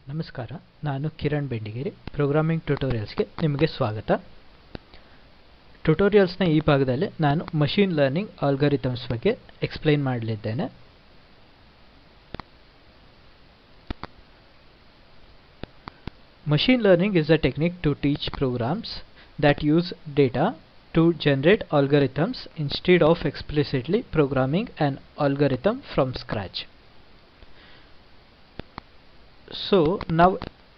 ನಮಸ್ಕಾರ ನಾನು ಕಿರಣ್ ಬೆಂಡಿಗೇರಿ ಪ್ರೋಗ್ರಾಮಿಂಗ್ ಟ್ಯುಟೋರಿಯಲ್ಸ್ಗೆ ನಿಮಗೆ ಸ್ವಾಗತ ಟ್ಯುಟೋರಿಯಲ್ಸ್ನ ಈ ಭಾಗದಲ್ಲಿ ನಾನು ಮಷೀನ್ ಲರ್ನಿಂಗ್ ಆಲ್ಗರಿಥಮ್ಸ್ ಬಗ್ಗೆ ಎಕ್ಸ್ಪ್ಲೈನ್ ಮಾಡಲಿದ್ದೇನೆ Machine learning is a technique to teach programs that use data to generate algorithms instead of explicitly programming an algorithm from scratch. So now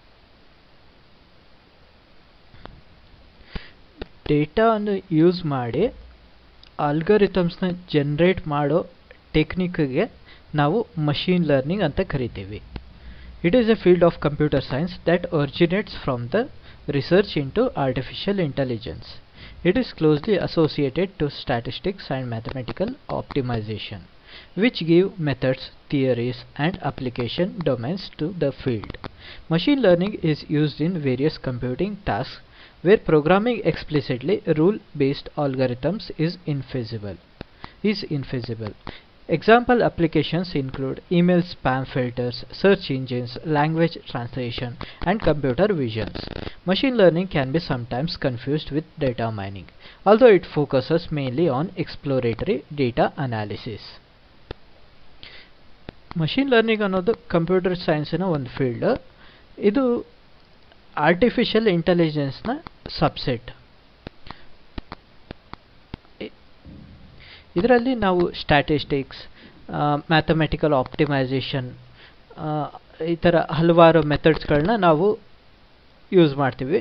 ಡೇಟಾವನ್ನು ಯೂಸ್ ಮಾಡಿ ಆಲ್ಗರಿಥಮ್ಸ್ನ ಜನ್ರೇಟ್ ಮಾಡೋ ಟೆಕ್ನಿಕ್ಗೆ ನಾವು ಮಷೀನ್ ಲರ್ನಿಂಗ್ ಅಂತ ಕರಿತೀವಿ It is a field of computer science that originates from the research into artificial intelligence. It is closely associated to statistics and mathematical optimization, which give methods, theories, and application domains to the field. Machine learning is used in various computing tasks where programming explicitly rule-based algorithms is infeasible. Is infeasible. Example applications include email spam filters, search engines, language translation, and computer visions. Machine learning can be sometimes confused with data mining, although it focuses mainly on exploratory data analysis. Machine learning ಅನ್ನೋದು computer ಸೈನ್ಸಿನ ಒಂದು field ಇದು artificial ಇಂಟೆಲಿಜೆನ್ಸ್ನ subset ಇದರಲ್ಲಿ ನಾವು statistics mathematical optimisation ಈ ಥರ ಹಲವಾರು ಮೆಥಡ್ಸ್ಗಳನ್ನ ನಾವು ಯೂಸ್ ಮಾಡ್ತೀವಿ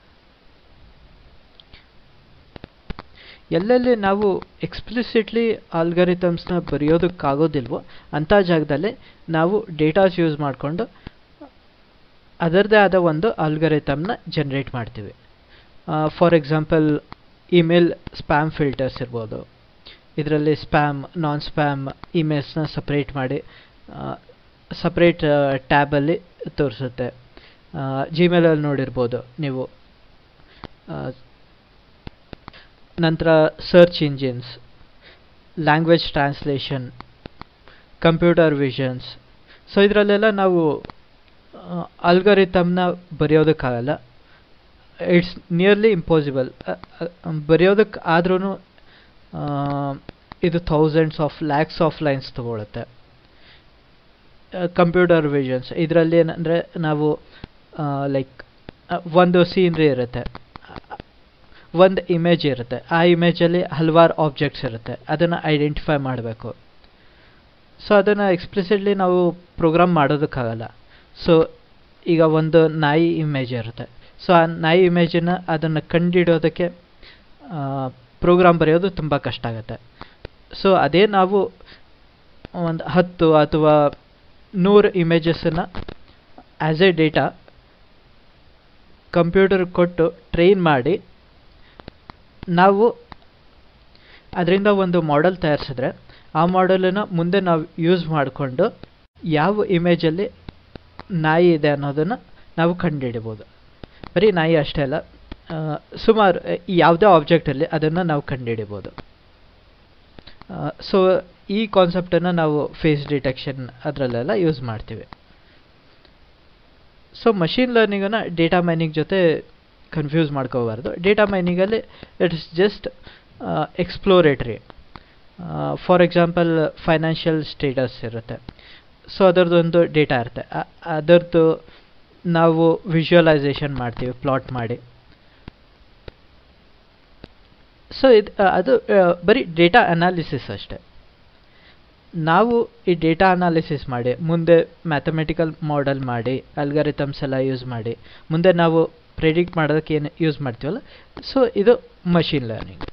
ಎಲ್ಲೆಲ್ಲಿ ನಾವು ಎಕ್ಸ್ಪ್ಲಿಸಿಟ್ಲಿ ಆಲ್ಗರಿಥಮ್ಸ್ನ ಬರೆಯೋದಕ್ಕಾಗೋದಿಲ್ವೋ ಅಂಥ ಜಾಗದಲ್ಲಿ ನಾವು ಡೇಟಾಸ್ ಯೂಸ್ ಮಾಡಿಕೊಂಡು ಅದರದೇ ಆದ ಒಂದು ಆಲ್ಗರಿಥಮ್ನ ಜನ್ರೇಟ್ ಮಾಡ್ತೀವಿ for example email spam filters ಇರ್ಬೋದು ಇದರಲ್ಲಿ ಸ್ಪ್ಯಾಮ್ ನಾನ್ ಸ್ಪ್ಯಾಮ್ ಇಮೇಲ್ಸ್ನ ಸಪ್ರೇಟ್ ಮಾಡಿ ಸಪ್ರೇಟ್ ಟ್ಯಾಬಲ್ಲಿ ತೋರಿಸುತ್ತೆ ಜಿಮೇಲಲ್ಲಿ ನೋಡಿರ್ಬೋದು ನೀವು ನಂತರ search engines language translation computer visions so ಇದರಲ್ಲೆಲ್ಲ ನಾವು ಅಲ್ಗರಿಥಮ್ನ ಬರೆಯೋದಕ್ಕಾಗಲ್ಲ ಇಟ್ಸ್ ನಿಯರ್ಲಿ ಇಂಪಾಸಿಬಲ್ ಬರೆಯೋದಕ್ಕೆ ಆದ್ರೂ ಇದು thousands of lakhs of lines ತಗೊಳುತ್ತೆ ಕಂಪ್ಯೂಟರ್ ವಿಷನ್ಸ್ ಇದರಲ್ಲಿ ಏನಂದರೆ ನಾವು ಲೈಕ್ ಒಂದು ಸೀನ್ರಿ ಇರುತ್ತೆ ಒಂದು ಇಮೇಜ್ ಇರುತ್ತೆ ಆ ಇಮೇಜಲ್ಲಿ ಹಲವಾರು ಆಬ್ಜೆಕ್ಟ್ಸ್ ಇರುತ್ತೆ ಅದನ್ನು ಐಡೆಂಟಿಫೈ ಮಾಡಬೇಕು ಸೊ ಅದನ್ನು ಎಕ್ಸ್ಪ್ಲಿಸಿಟ್ಲಿ ನಾವು ಪ್ರೋಗ್ರಾಮ್ ಮಾಡೋದಕ್ಕಾಗಲ್ಲ ಸೊ ಈಗ ಒಂದು ನಾಯಿ ಇಮೇಜ್ ಇರುತ್ತೆ ಸೊ ಆ ನಾಯಿ ಇಮೇಜನ್ನು ಅದನ್ನು ಕಂಡುಹಿಡೋದಕ್ಕೆ ಪ್ರೋಗ್ರಾಮ್ ಬರೆಯೋದು ತುಂಬ ಕಷ್ಟ ಆಗುತ್ತೆ ಸೊ ಅದೇ ನಾವು ಒಂದು ಹತ್ತು ಅಥವಾ ನೂರು ಇಮೇಜಸನ್ನು ಆ್ಯಸ್ ಎ ಡೇಟಾ ಕಂಪ್ಯೂಟರ್ ಕೊಟ್ಟು ಟ್ರೈನ್ ಮಾಡಿ ನಾವು ಅದರಿಂದ ಒಂದು ಮಾಡೆಲ್ ತಯಾರಿಸಿದ್ರೆ ಆ ಮಾಡೆಲನ್ನು ಮುಂದೆ ನಾವು ಯೂಸ್ ಮಾಡಿಕೊಂಡು ಯಾವ ಇಮೇಜಲ್ಲಿ ನಾಯಿ ಇದೆ ಅನ್ನೋದನ್ನು ನಾವು ಕಂಡುಹಿಡಿಬೋದು ಬರೀ ನಾಯಿ ಅಷ್ಟೇ ಅಲ್ಲ ಸುಮಾರು ಯಾವುದೇ ಆಬ್ಜೆಕ್ಟಲ್ಲಿ ಅದನ್ನು ನಾವು ಕಂಡುಹಿಡಿಬೋದು ಸೊ ಈ ಕಾನ್ಸೆಪ್ಟನ್ನು ನಾವು ಫೇಸ್ ಡಿಟೆಕ್ಷನ್ ಅದರಲ್ಲೆಲ್ಲ ಯೂಸ್ ಮಾಡ್ತೀವಿ ಸೊ ಮಷೀನ್ ಲರ್ನಿಂಗನ್ನು ಡೇಟಾ ಮೈನಿಂಗ್ ಜೊತೆ ಕನ್ಫ್ಯೂಸ್ ಮಾಡ್ಕೋಬಾರ್ದು ಡೇಟಾ ಮೈನಿಂಗಲ್ಲಿ it's just exploratory for example financial status ಇರುತ್ತೆ ಸೊ ಅದರದ್ದೊಂದು ಡೇಟಾ ಇರುತ್ತೆ ಅದರದ್ದು ನಾವು ವಿಜುವಲೈಸೇಷನ್ ಮಾಡ್ತೀವಿ ಪ್ಲಾಟ್ ಮಾಡಿ ಸೊ ಇದು ಅದು ಬರೀ ಡೇಟಾ ಅನಾಲಿಸಿಸ್ ಅಷ್ಟೆ ನಾವು ಈ ಡೇಟಾ ಅನಾಲಿಸಿಸ್ ಮಾಡಿ ಮುಂದೆ ಮ್ಯಾಥಮೆಟಿಕಲ್ ಮಾಡೆಲ್ ಮಾಡಿ ಅಲ್ಗರಿಥಮ್ಸ್ ಎಲ್ಲ ಯೂಸ್ ಮಾಡಿ ಮುಂದೆ ನಾವು ಪ್ರೆಡಿಕ್ಟ್ ಮಾಡೋದಕ್ಕೆ ಏನು ಯೂಸ್ ಮಾಡ್ತೀವಲ್ಲ ಸೊ ಇದು machine learning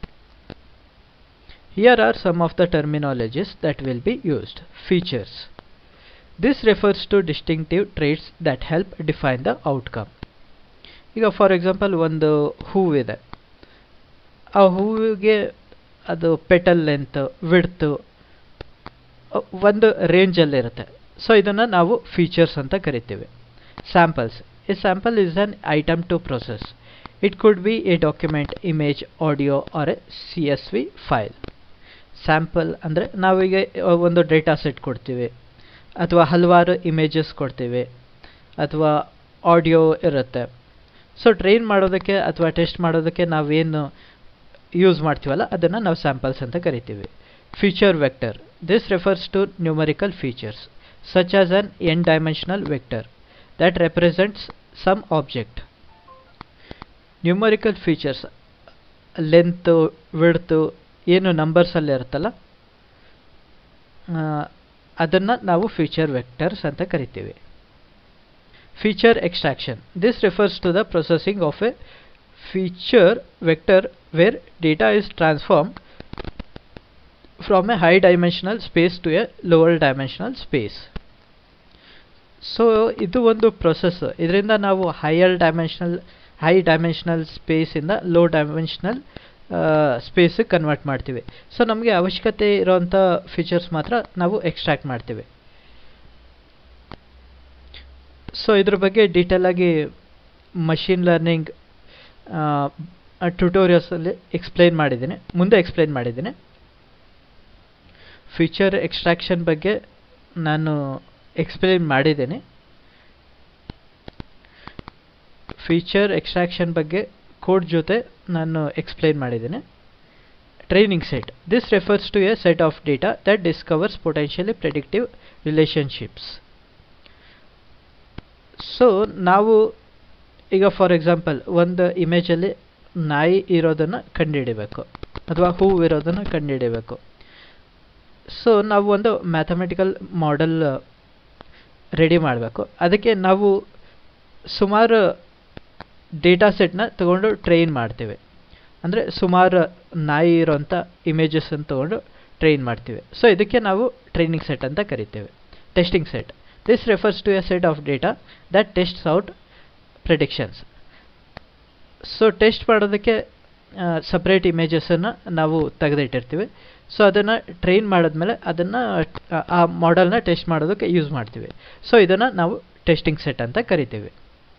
here are some of the terminologies that will be used features this refers to distinctive traits that help define the outcome ಈಗ ಫಾರ್ ಎಕ್ಸಾಂಪಲ್ ಒಂದು ಹೂವಿದೆ ಆ ಹೂವಿಗೆ ಅದು ಪೆಟಲ್ ಲೆಂತ್ ವಿಡ್ತು ಒಂದು ರೇಂಜಲ್ಲಿರುತ್ತೆ ಸೊ ಇದನ್ನು ನಾವು ಫೀಚರ್ಸ್ ಅಂತ ಕರಿತೀವಿ samples a sample is an item to process it could be a document image audio or a C S V file sample ಅಂದರೆ ನಾವೀಗ ಒಂದು ಡೇಟಾ ಸೆಟ್ ಕೊಡ್ತೀವಿ ಅಥವಾ ಹಲವಾರು ಇಮೇಜಸ್ ಕೊಡ್ತೀವಿ ಅಥವಾ ಆಡಿಯೋ ಇರುತ್ತೆ ಸೊ ಟ್ರೈನ್ ಮಾಡೋದಕ್ಕೆ ಅಥವಾ ಟೆಸ್ಟ್ ಮಾಡೋದಕ್ಕೆ ನಾವೇನು ಯೂಸ್ ಮಾಡ್ತೀವಲ್ಲ ಅದನ್ನು ನಾವು ಸ್ಯಾಂಪಲ್ಸ್ ಅಂತ ಕರಿತೀವಿ feature vector this refers to numerical features such as an n dimensional vector that represents some object numerical features length width ಏನು ನಂಬರ್ಸಲ್ಲಿ ಇರುತ್ತಲ್ಲ ಅದನ್ನು ನಾವು ಫೀಚರ್ ವೆಕ್ಟರ್ಸ್ ಅಂತ ಕರಿತೀವಿ feature extraction this refers to the processing of a feature vector where data is transform from a high dimensional space to a lower dimensional space so ಇದು ಒಂದು process ಇದರಿಂದ ನಾವು higher dimensional high dimensional ಸ್ಪೇಸಿಂದ low dimensional ಸ್ಪೇಸಿಗೆ convert ಮಾಡ್ತೀವಿ so ನಮಗೆ ಅವಶ್ಯಕತೆ ಇರೋವಂಥ features ಮಾತ್ರ ನಾವು ಎಕ್ಸ್ಟ್ರಾಕ್ಟ್ ಮಾಡ್ತೀವಿ ಸೊ ಇದ್ರ ಬಗ್ಗೆ ಡೀಟೇಲ್ ಆಗಿ ಮಷಿನ್ ಲರ್ನಿಂಗ್ ಟ್ಯುಟೋರಿಯಲ್ಸಲ್ಲಿ ಎಕ್ಸ್ಪ್ಲೈನ್ ಮಾಡಿದ್ದೀನಿ ಮುಂದೆ ಎಕ್ಸ್ಪ್ಲೈನ್ ಮಾಡಿದ್ದೀನಿ ಫೀಚರ್ ಎಕ್ಸ್ಟ್ರಾಕ್ಷನ್ ಬಗ್ಗೆ ನಾನು ಎಕ್ಸ್ಪ್ಲೈನ್ ಮಾಡಿದ್ದೀನಿ ಫೀಚರ್ ಎಕ್ಸ್ಟ್ರಾಕ್ಷನ್ ಬಗ್ಗೆ ಕೋಡ್ ಜೊತೆ ನಾನು ಎಕ್ಸ್ಪ್ಲೈನ್ ಮಾಡಿದ್ದೀನಿ training set this refers to a set of data that discovers potentially predictive relationships so ನಾವು ಈಗ ಫಾರ್ ಎಕ್ಸಾಂಪಲ್ ಒಂದು ಇಮೇಜಲ್ಲಿ ನಾಯಿ ಇರೋದನ್ನು ಕಂಡುಹಿಡಿಬೇಕು ಅಥವಾ ಹೂವು ಇರೋದನ್ನು ಕಂಡುಹಿಡಿಬೇಕು ಸೊ ನಾವು ಒಂದು ಮ್ಯಾಥಮೆಟಿಕಲ್ ಮಾಡೆಲ್ ರೆಡಿ ಮಾಡಬೇಕು ಅದಕ್ಕೆ ನಾವು ಸುಮಾರು ಡೇಟಾ ಸೆಟ್ನ ತಗೊಂಡು ಟ್ರೈನ್ ಮಾಡ್ತೀವಿ ಅಂದರೆ ಸುಮಾರು ನಾಯಿ ಇರೋಂಥ ಇಮೇಜಸನ್ನು ತೊಗೊಂಡು ಟ್ರೈನ್ ಮಾಡ್ತೀವಿ ಸೊ ಇದಕ್ಕೆ ನಾವು ಟ್ರೈನಿಂಗ್ ಸೆಟ್ ಅಂತ ಕರಿತೇವೆ testing set this refers to a set of data that tests out predictions so test ಮಾಡೋದಕ್ಕೆ ಸಪ್ರೇಟ್ ಇಮೇಜಸನ್ನು ನಾವು ತೆಗೆದಿಟ್ಟಿರ್ತೀವಿ ಸೊ ಅದನ್ನು ಟ್ರೈನ್ ಮಾಡಿದ್ಮೇಲೆ ಅದನ್ನು ಆ ಮಾಡೆಲ್ನ ಟೆಸ್ಟ್ ಮಾಡೋದಕ್ಕೆ ಯೂಸ್ ಮಾಡ್ತೀವಿ ಸೊ ಇದನ್ನು ನಾವು ಟೆಸ್ಟಿಂಗ್ ಸೆಟ್ ಅಂತ ಕರಿತೀವಿ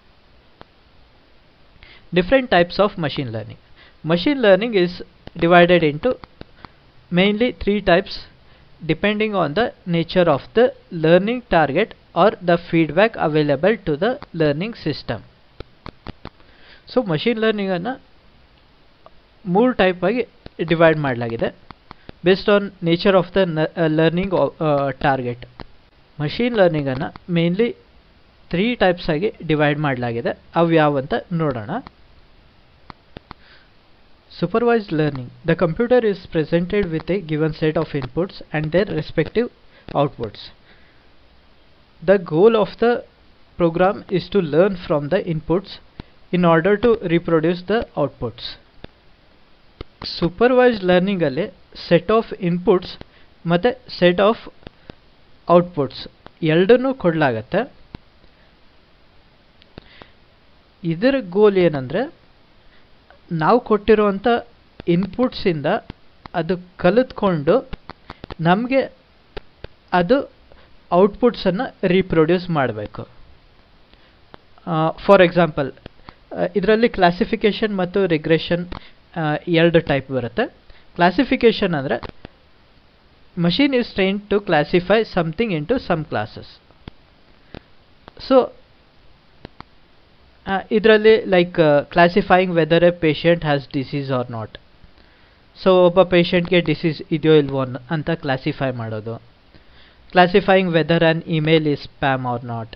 different types of machine learning. Machine learning is divided into mainly three types depending on the nature of the learning target or the feedback available to the learning system. So machine ಲರ್ನಿಂಗನ್ನು ಮೂರು type ಆಗಿ divide ಮಾಡಲಾಗಿದೆ based on nature of the learning target machine ಲರ್ನಿಂಗನ್ನು mainly three types ಆಗಿ divide ಮಾಡಲಾಗಿದೆ ಅವು ಯಾವಂತ ನೋಡೋಣ Supervised learning. The computer is presented with a given set of inputs and their respective outputs. The goal of the program is to learn from the inputs in order to reproduce the outputs. Supervised learning ಅಲ್ಲಿ set of inputs ಮತ್ತು set of outputs ಎರಡನ್ನೂ ಕೊಡಲಾಗತ್ತೆ ಇದರ ಗೋಲ್ ಏನಂದರೆ ನಾವು ಕೊಟ್ಟಿರುವಂಥ ಇನ್ಪುಟ್ಸಿಂದ ಅದು ಕಲಿತ್ಕೊಂಡು ನಮಗೆ ಅದು ಔಟ್ಪುಟ್ಸನ್ನು ರೀಪ್ರೊಡ್ಯೂಸ್ ಮಾಡಬೇಕು ಫಾರ್ ಎಕ್ಸಾಂಪಲ್ ಇದರಲ್ಲಿ ಕ್ಲಾಸಿಫಿಕೇಷನ್ ಮತ್ತು ರಿಗ್ರೆಷನ್ ಎರಡು ಟೈಪ್ ಬರುತ್ತೆ ಕ್ಲಾಸಿಫಿಕೇಷನ್ ಅಂದರೆ machine is train to classify something into some classes so ಇದರಲ್ಲಿ like classifying whether a patient has disease or not so ಒಬ್ಬ ಪೇಷಂಟ್ಗೆ ಡಿಸೀಸ್ ಇದೆಯೋ ಇಲ್ವೋ ಅಂತ ಕ್ಲಾಸಿಫೈ ಮಾಡೋದು classifying whether an email is spam or not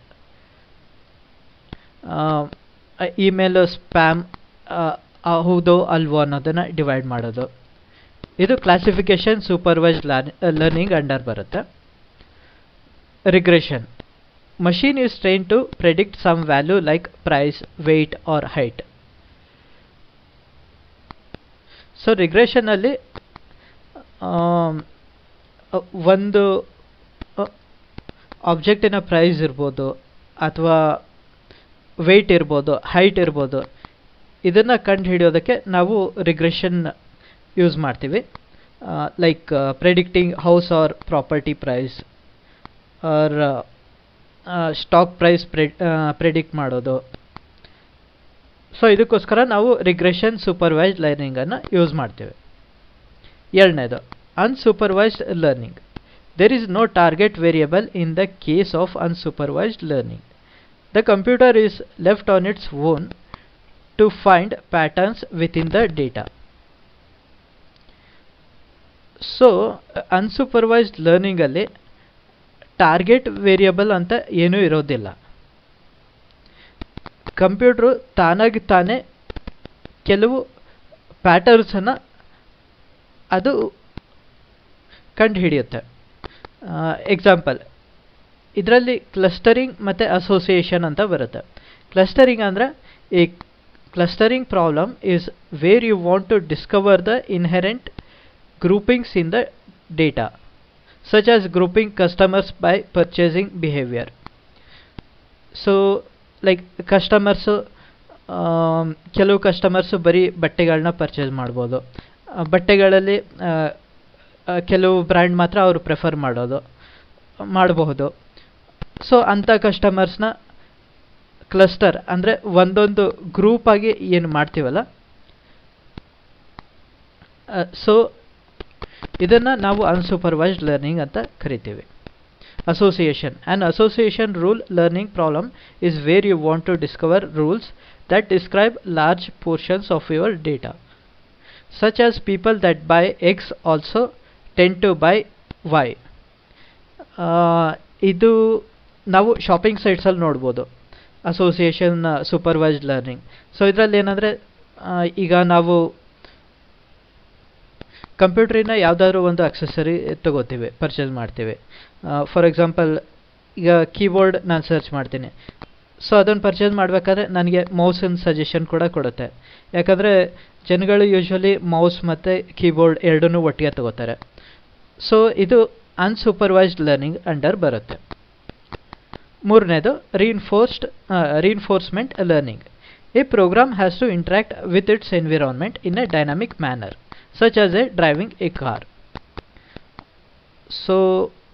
email spam ಹೌದೋ ಅಲ್ವೋ ಅನ್ನೋದನ್ನು ಡಿವೈಡ್ ಮಾಡೋದು ಇದು ಕ್ಲಾಸಿಫಿಕೇಷನ್ ಸೂಪರ್ವೈಸ್ಡ್ ಲರ್ನಿಂಗ್ ಅಂಡರ್ ಬರುತ್ತೆ regression machine is trained to predict some value like price, weight or height. So ರಿಗ್ರೆಷನಲ್ಲಿ ಒಂದು ಆಬ್ಜೆಕ್ಟಿನ ಪ್ರೈಸ್ ಇರ್ಬೋದು ಅಥವಾ ವೆಯ್ಟ್ ಇರ್ಬೋದು ಹೈಟ್ ಇರ್ಬೋದು ಇದನ್ನು ಕಂಡು ಹಿಡಿಯೋದಕ್ಕೆ ನಾವು ರಿಗ್ರೆಷನ್ ಯೂಸ್ ಮಾಡ್ತೀವಿ like predicting house or property price or stock price predict ಮಾಡೋದು ಸೊ ಇದಕ್ಕೋಸ್ಕರ ನಾವು ರಿಗ್ರೆಷನ್ ಸೂಪರ್ವೈಸ್ಡ್ ಲರ್ನಿಂಗನ್ನು ಯೂಸ್ ಮಾಡ್ತೇವೆ ಎರಡನೇದು unsupervised learning there is no target variable in the case of unsupervised learning the computer is left on its own to find patterns within the data. So unsupervised ಲರ್ನಿಂಗಲ್ಲಿ target variable ಅಂತ ಏನೂ ಇರೋದಿಲ್ಲ computer ತಾನಾಗಿ ತಾನೇ ಕೆಲವು ಪ್ಯಾಟರ್ನ್ಸನ್ನು ಅದು ಕಂಡು ಹಿಡಿಯುತ್ತೆ ಎಕ್ಸಾಂಪಲ್ ಇದರಲ್ಲಿ ಕ್ಲಸ್ಟರಿಂಗ್ ಮತ್ತು ಅಸೋಸಿಯೇಷನ್ ಅಂತ ಬರುತ್ತೆ ಕ್ಲಸ್ಟರಿಂಗ್ ಅಂದರೆ ಈ clustering problem is where you want to discover the inherent groupings in the data, such as grouping customers by purchasing behavior. So like customers ಕೆಲವು ಕಸ್ಟಮರ್ಸು ಬರೀ ಬಟ್ಟೆಗಳನ್ನ ಪರ್ಚೇಸ್ ಮಾಡ್ಬೋದು ಬಟ್ಟೆಗಳಲ್ಲಿ ಕೆಲವು ಬ್ರ್ಯಾಂಡ್ ಮಾತ್ರ ಅವರು ಪ್ರಿಫರ್ ಮಾಡೋದು ಮಾಡಬಹುದು ಸೊ ಅಂಥ ಕಸ್ಟಮರ್ಸ್ನ ಕ್ಲಸ್ಟರ್ ಅಂದರೆ ಒಂದೊಂದು ಗ್ರೂಪಾಗಿ ಏನು ಮಾಡ್ತೀವಲ್ಲ ಸೊ ಇದನ್ನು ನಾವು ಅನ್ಸೂಪರ್ವೈಸ್ಡ್ ಲರ್ನಿಂಗ್ ಅಂತ ಕರಿತೀವಿ association an association rule learning problem is where you want to discover rules that describe large portions of your data, such as people that buy X also tend to buy Y. ಇದು ನಾವು shopping ಸೈಟ್ಸಲ್ಲಿ ನೋಡ್ಬೋದು association supervised learning so ಇದರಲ್ಲಿ ಏನಂದರೆ ಈಗ ನಾವು ಕಂಪ್ಯೂಟ್ರಿನ ಯಾವುದಾದ್ರೂ ಒಂದು accessory ತಗೋತೀವಿ ಪರ್ಚೇಸ್ ಮಾಡ್ತೀವಿ ಫಾರ್ ಎಕ್ಸಾಂಪಲ್ ಈಗ ಕೀಬೋರ್ಡ್ ನಾನು ಸರ್ಚ್ ಮಾಡ್ತೀನಿ ಸೊ ಅದನ್ನು ಪರ್ಚೇಸ್ ಮಾಡಬೇಕಾದ್ರೆ ನನಗೆ ಮೌಸನ್ನು ಸಜೆಷನ್ ಕೂಡ ಕೊಡುತ್ತೆ ಯಾಕಂದರೆ ಜನಗಳು ಯೂಶ್ವಲಿ ಮೌಸ್ ಮತ್ತು ಕೀಬೋರ್ಡ್ ಎರಡನ್ನೂ ಒಟ್ಟಿಗೆ ತಗೋತಾರೆ ಸೊ ಇದು ಅನ್ಸೂಪರ್ವೈಸ್ಡ್ ಲರ್ನಿಂಗ್ ಅಂಡರ್ ಬರುತ್ತೆ ಮೂರನೇದು reinforced reinforcement learning a program has to interact with its environment in a dynamic manner such as a driving a car so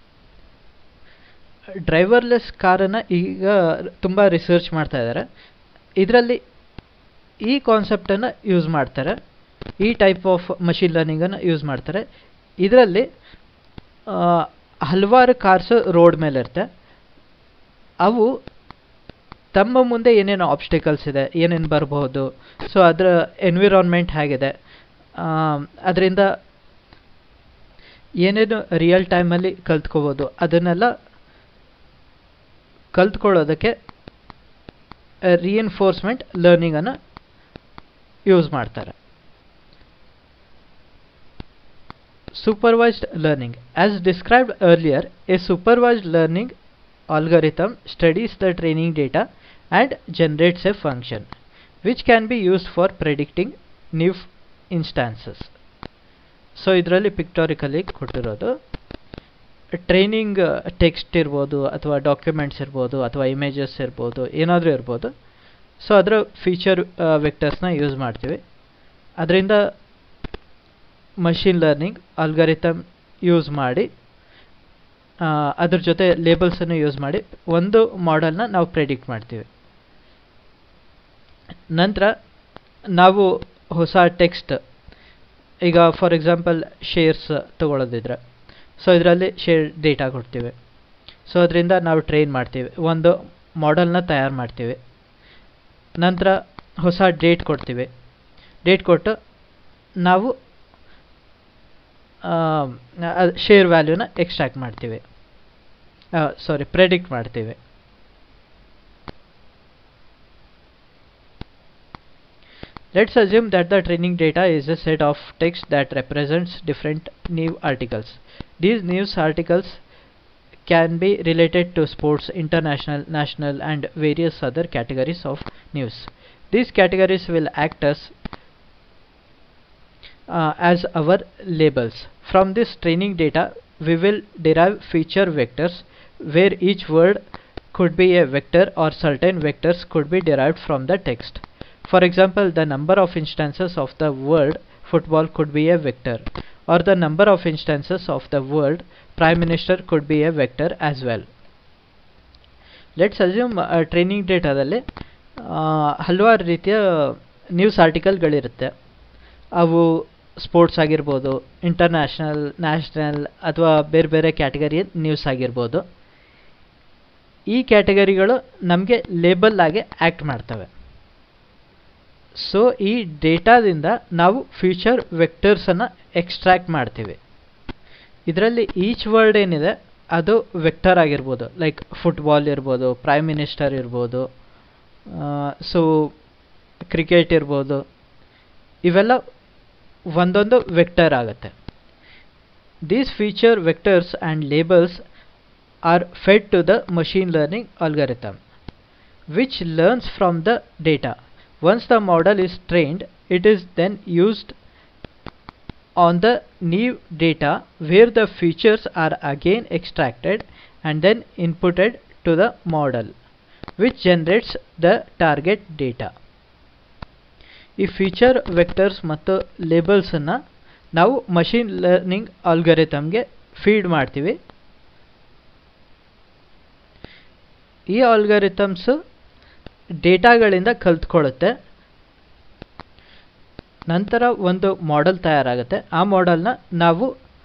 driverless ಕಾರನ್ನು ಈಗ ತುಂಬ ರಿಸರ್ಚ್ ಮಾಡ್ತಾ ಇದ್ದಾರೆ ಇದರಲ್ಲಿ ಈ ಕಾನ್ಸೆಪ್ಟನ್ನು ಯೂಸ್ ಮಾಡ್ತಾರೆ ಈ ಟೈಪ್ ಆಫ್ ಮಷಿನ್ ಲರ್ನಿಂಗನ್ನು ಯೂಸ್ ಮಾಡ್ತಾರೆ ಇದರಲ್ಲಿ ಹಲವಾರು ಕಾರ್ಸ್ ರೋಡ್ ಮೇಲೆ ಇರುತ್ತೆ ಅವು ತಮ್ಮ ಮುಂದೆ ಏನೇನು ಆಬ್ಸ್ಟಿಕಲ್ಸ್ ಇದೆ ಏನೇನು ಬರಬಹುದು ಸೊ ಅದರ ಎನ್ವಿರಾನ್ಮೆಂಟ್ ಹೇಗಿದೆ ಅದರಿಂದ ಏನೇನು ರಿಯಲ್ ಟೈಮಲ್ಲಿ ಕಲ್ತ್ಕೋಬೋದು ಅದನ್ನೆಲ್ಲ ಕಲ್ತ್ಕೊಳ್ಳೋದಕ್ಕೆ ರಿಎನ್ಫೋರ್ಸ್ಮೆಂಟ್ ಲರ್ನಿಂಗನ್ನು ಯೂಸ್ ಮಾಡ್ತಾರೆ supervised learning as described earlier a supervised learning algorithm studies the training data and generates a function which can be used for predicting new instances so ಇದರಲ್ಲಿ ಪಿಕ್ಟೋರಿಕಲಿ ಕೊಟ್ಟಿರೋದು ಟ್ರೈನಿಂಗ್ ಟೆಕ್ಸ್ಟ್ ಇರ್ಬೋದು ಅಥವಾ documents ಇರ್ಬೋದು ಅಥವಾ images ಇರ್ಬೋದು ಏನಾದರೂ ಇರ್ಬೋದು so ಅದರ ಫೀಚರ್ ವೆಕ್ಟರ್ಸ್ನ ಯೂಸ್ ಮಾಡ್ತೀವಿ ಅದರಿಂದ ಮಷಿನ್ ಲರ್ನಿಂಗ್ ಆಲ್ಗರಿಥಮ್ ಯೂಸ್ ಮಾಡಿ ಅದ್ರ ಜೊತೆ ಲೇಬಲ್ಸನ್ನು ಯೂಸ್ ಮಾಡಿ ಒಂದು ಮಾಡೆಲ್ನ ನಾವು ಪ್ರೆಡಿಕ್ಟ್ ಮಾಡ್ತೀವಿ ನಂತರ ನಾವು ಹೊಸ ಟೆಕ್ಸ್ಟ್ ಈಗ ಫಾರ್ ಎಕ್ಸಾಂಪಲ್ ಶೇರ್ಸ್ ತಗೊಳ್ಳೋದಿದ್ರೆ ಸೊ ಇದರಲ್ಲಿ ಶೇರ್ ಡೇಟಾ ಕೊಡ್ತೀವಿ ಸೊ ಅದರಿಂದ ನಾವು ಟ್ರೈನ್ ಮಾಡ್ತೀವಿ ಒಂದು ಮಾಡೆಲ್ನ ತಯಾರು ಮಾಡ್ತೀವಿ ನಂತರ ಹೊಸ ಡೇಟ್ ಕೊಡ್ತೀವಿ ಡೇಟ್ ಕೊಟ್ಟು ನಾವು ಶೇರ್ ವ್ಯಾಲ್ಯೂನ ಎಕ್ಸ್ಟ್ರಾಕ್ಟ್ ಮಾಡ್ತೀವಿ ಸಾರಿ ಪ್ರೆಡಿಕ್ಟ್ ಮಾಡ್ತೀವಿ Let's assume that the training data is a set of text that represents different news articles. These news articles can be related to sports, international, national and various other categories of news. These categories will act as uh, as our labels. From this training data, we will derive feature vectors where each word could be a vector or certain vectors could be derived from the text. For example, the number of instances of the word football could be a vector or the number of instances of the word prime minister could be a vector as well. Let's assume uh, training ಡೇಟಾದಲ್ಲಿ ಹಲವಾರು ರೀತಿಯ news ಆರ್ಟಿಕಲ್ಗಳಿರುತ್ತೆ ಅವು sports ಆಗಿರ್ಬೋದು international national ಅಥವಾ ಬೇರೆ ಬೇರೆ ಕ್ಯಾಟಗರಿಯ news ಆಗಿರ್ಬೋದು ಈ ಕ್ಯಾಟಗರಿಗಳು ನಮಗೆ ಲೇಬಲ್ ಆಗಿ ಆ್ಯಕ್ಟ್ ಮಾಡ್ತವೆ ಸೊ ಈ ಡೇಟಾದಿಂದ ನಾವು ಫ್ಯೂಚರ್ ವೆಕ್ಟರ್ಸನ್ನು ಎಕ್ಸ್ಟ್ರಾಕ್ಟ್ ಮಾಡ್ತೀವಿ ಇದರಲ್ಲಿ ಈಚ್ ವರ್ಡ್ ಏನಿದೆ ಅದು ವೆಕ್ಟರ್ ಆಗಿರ್ಬೋದು ಲೈಕ್ ಫುಟ್ಬಾಲ್ ಇರ್ಬೋದು ಪ್ರೈಮ್ ಮಿನಿಸ್ಟರ್ ಇರ್ಬೋದು ಸೊ ಕ್ರಿಕೆಟ್ ಇರ್ಬೋದು ಇವೆಲ್ಲ ಒಂದೊಂದು ವೆಕ್ಟರ್ ಆಗುತ್ತೆ these feature vectors and labels are fed to the machine learning algorithm which learns from the data. Once the model is trained, it is then used on the new data where the features are again extracted and then inputted to the model which generates the target data. ಈ feature vectors ಮತ್ತು ಲೇಬಲ್ಸನ್ನು ನಾವು machine learning ಆಲ್ಗರಿಥಮ್ಗೆ feed ಮಾಡ್ತೀವಿ ಈ ಆಲ್ಗರಿಥಮ್ಸ್ ಡೇಟಾಗಳಿಂದ ಕಲ್ತ್ಕೊಳ್ಳುತ್ತೆ ನಂತರ ಒಂದು model ತಯಾರಾಗುತ್ತೆ ಆ ಮಾಡೆಲ್ನ ನಾವು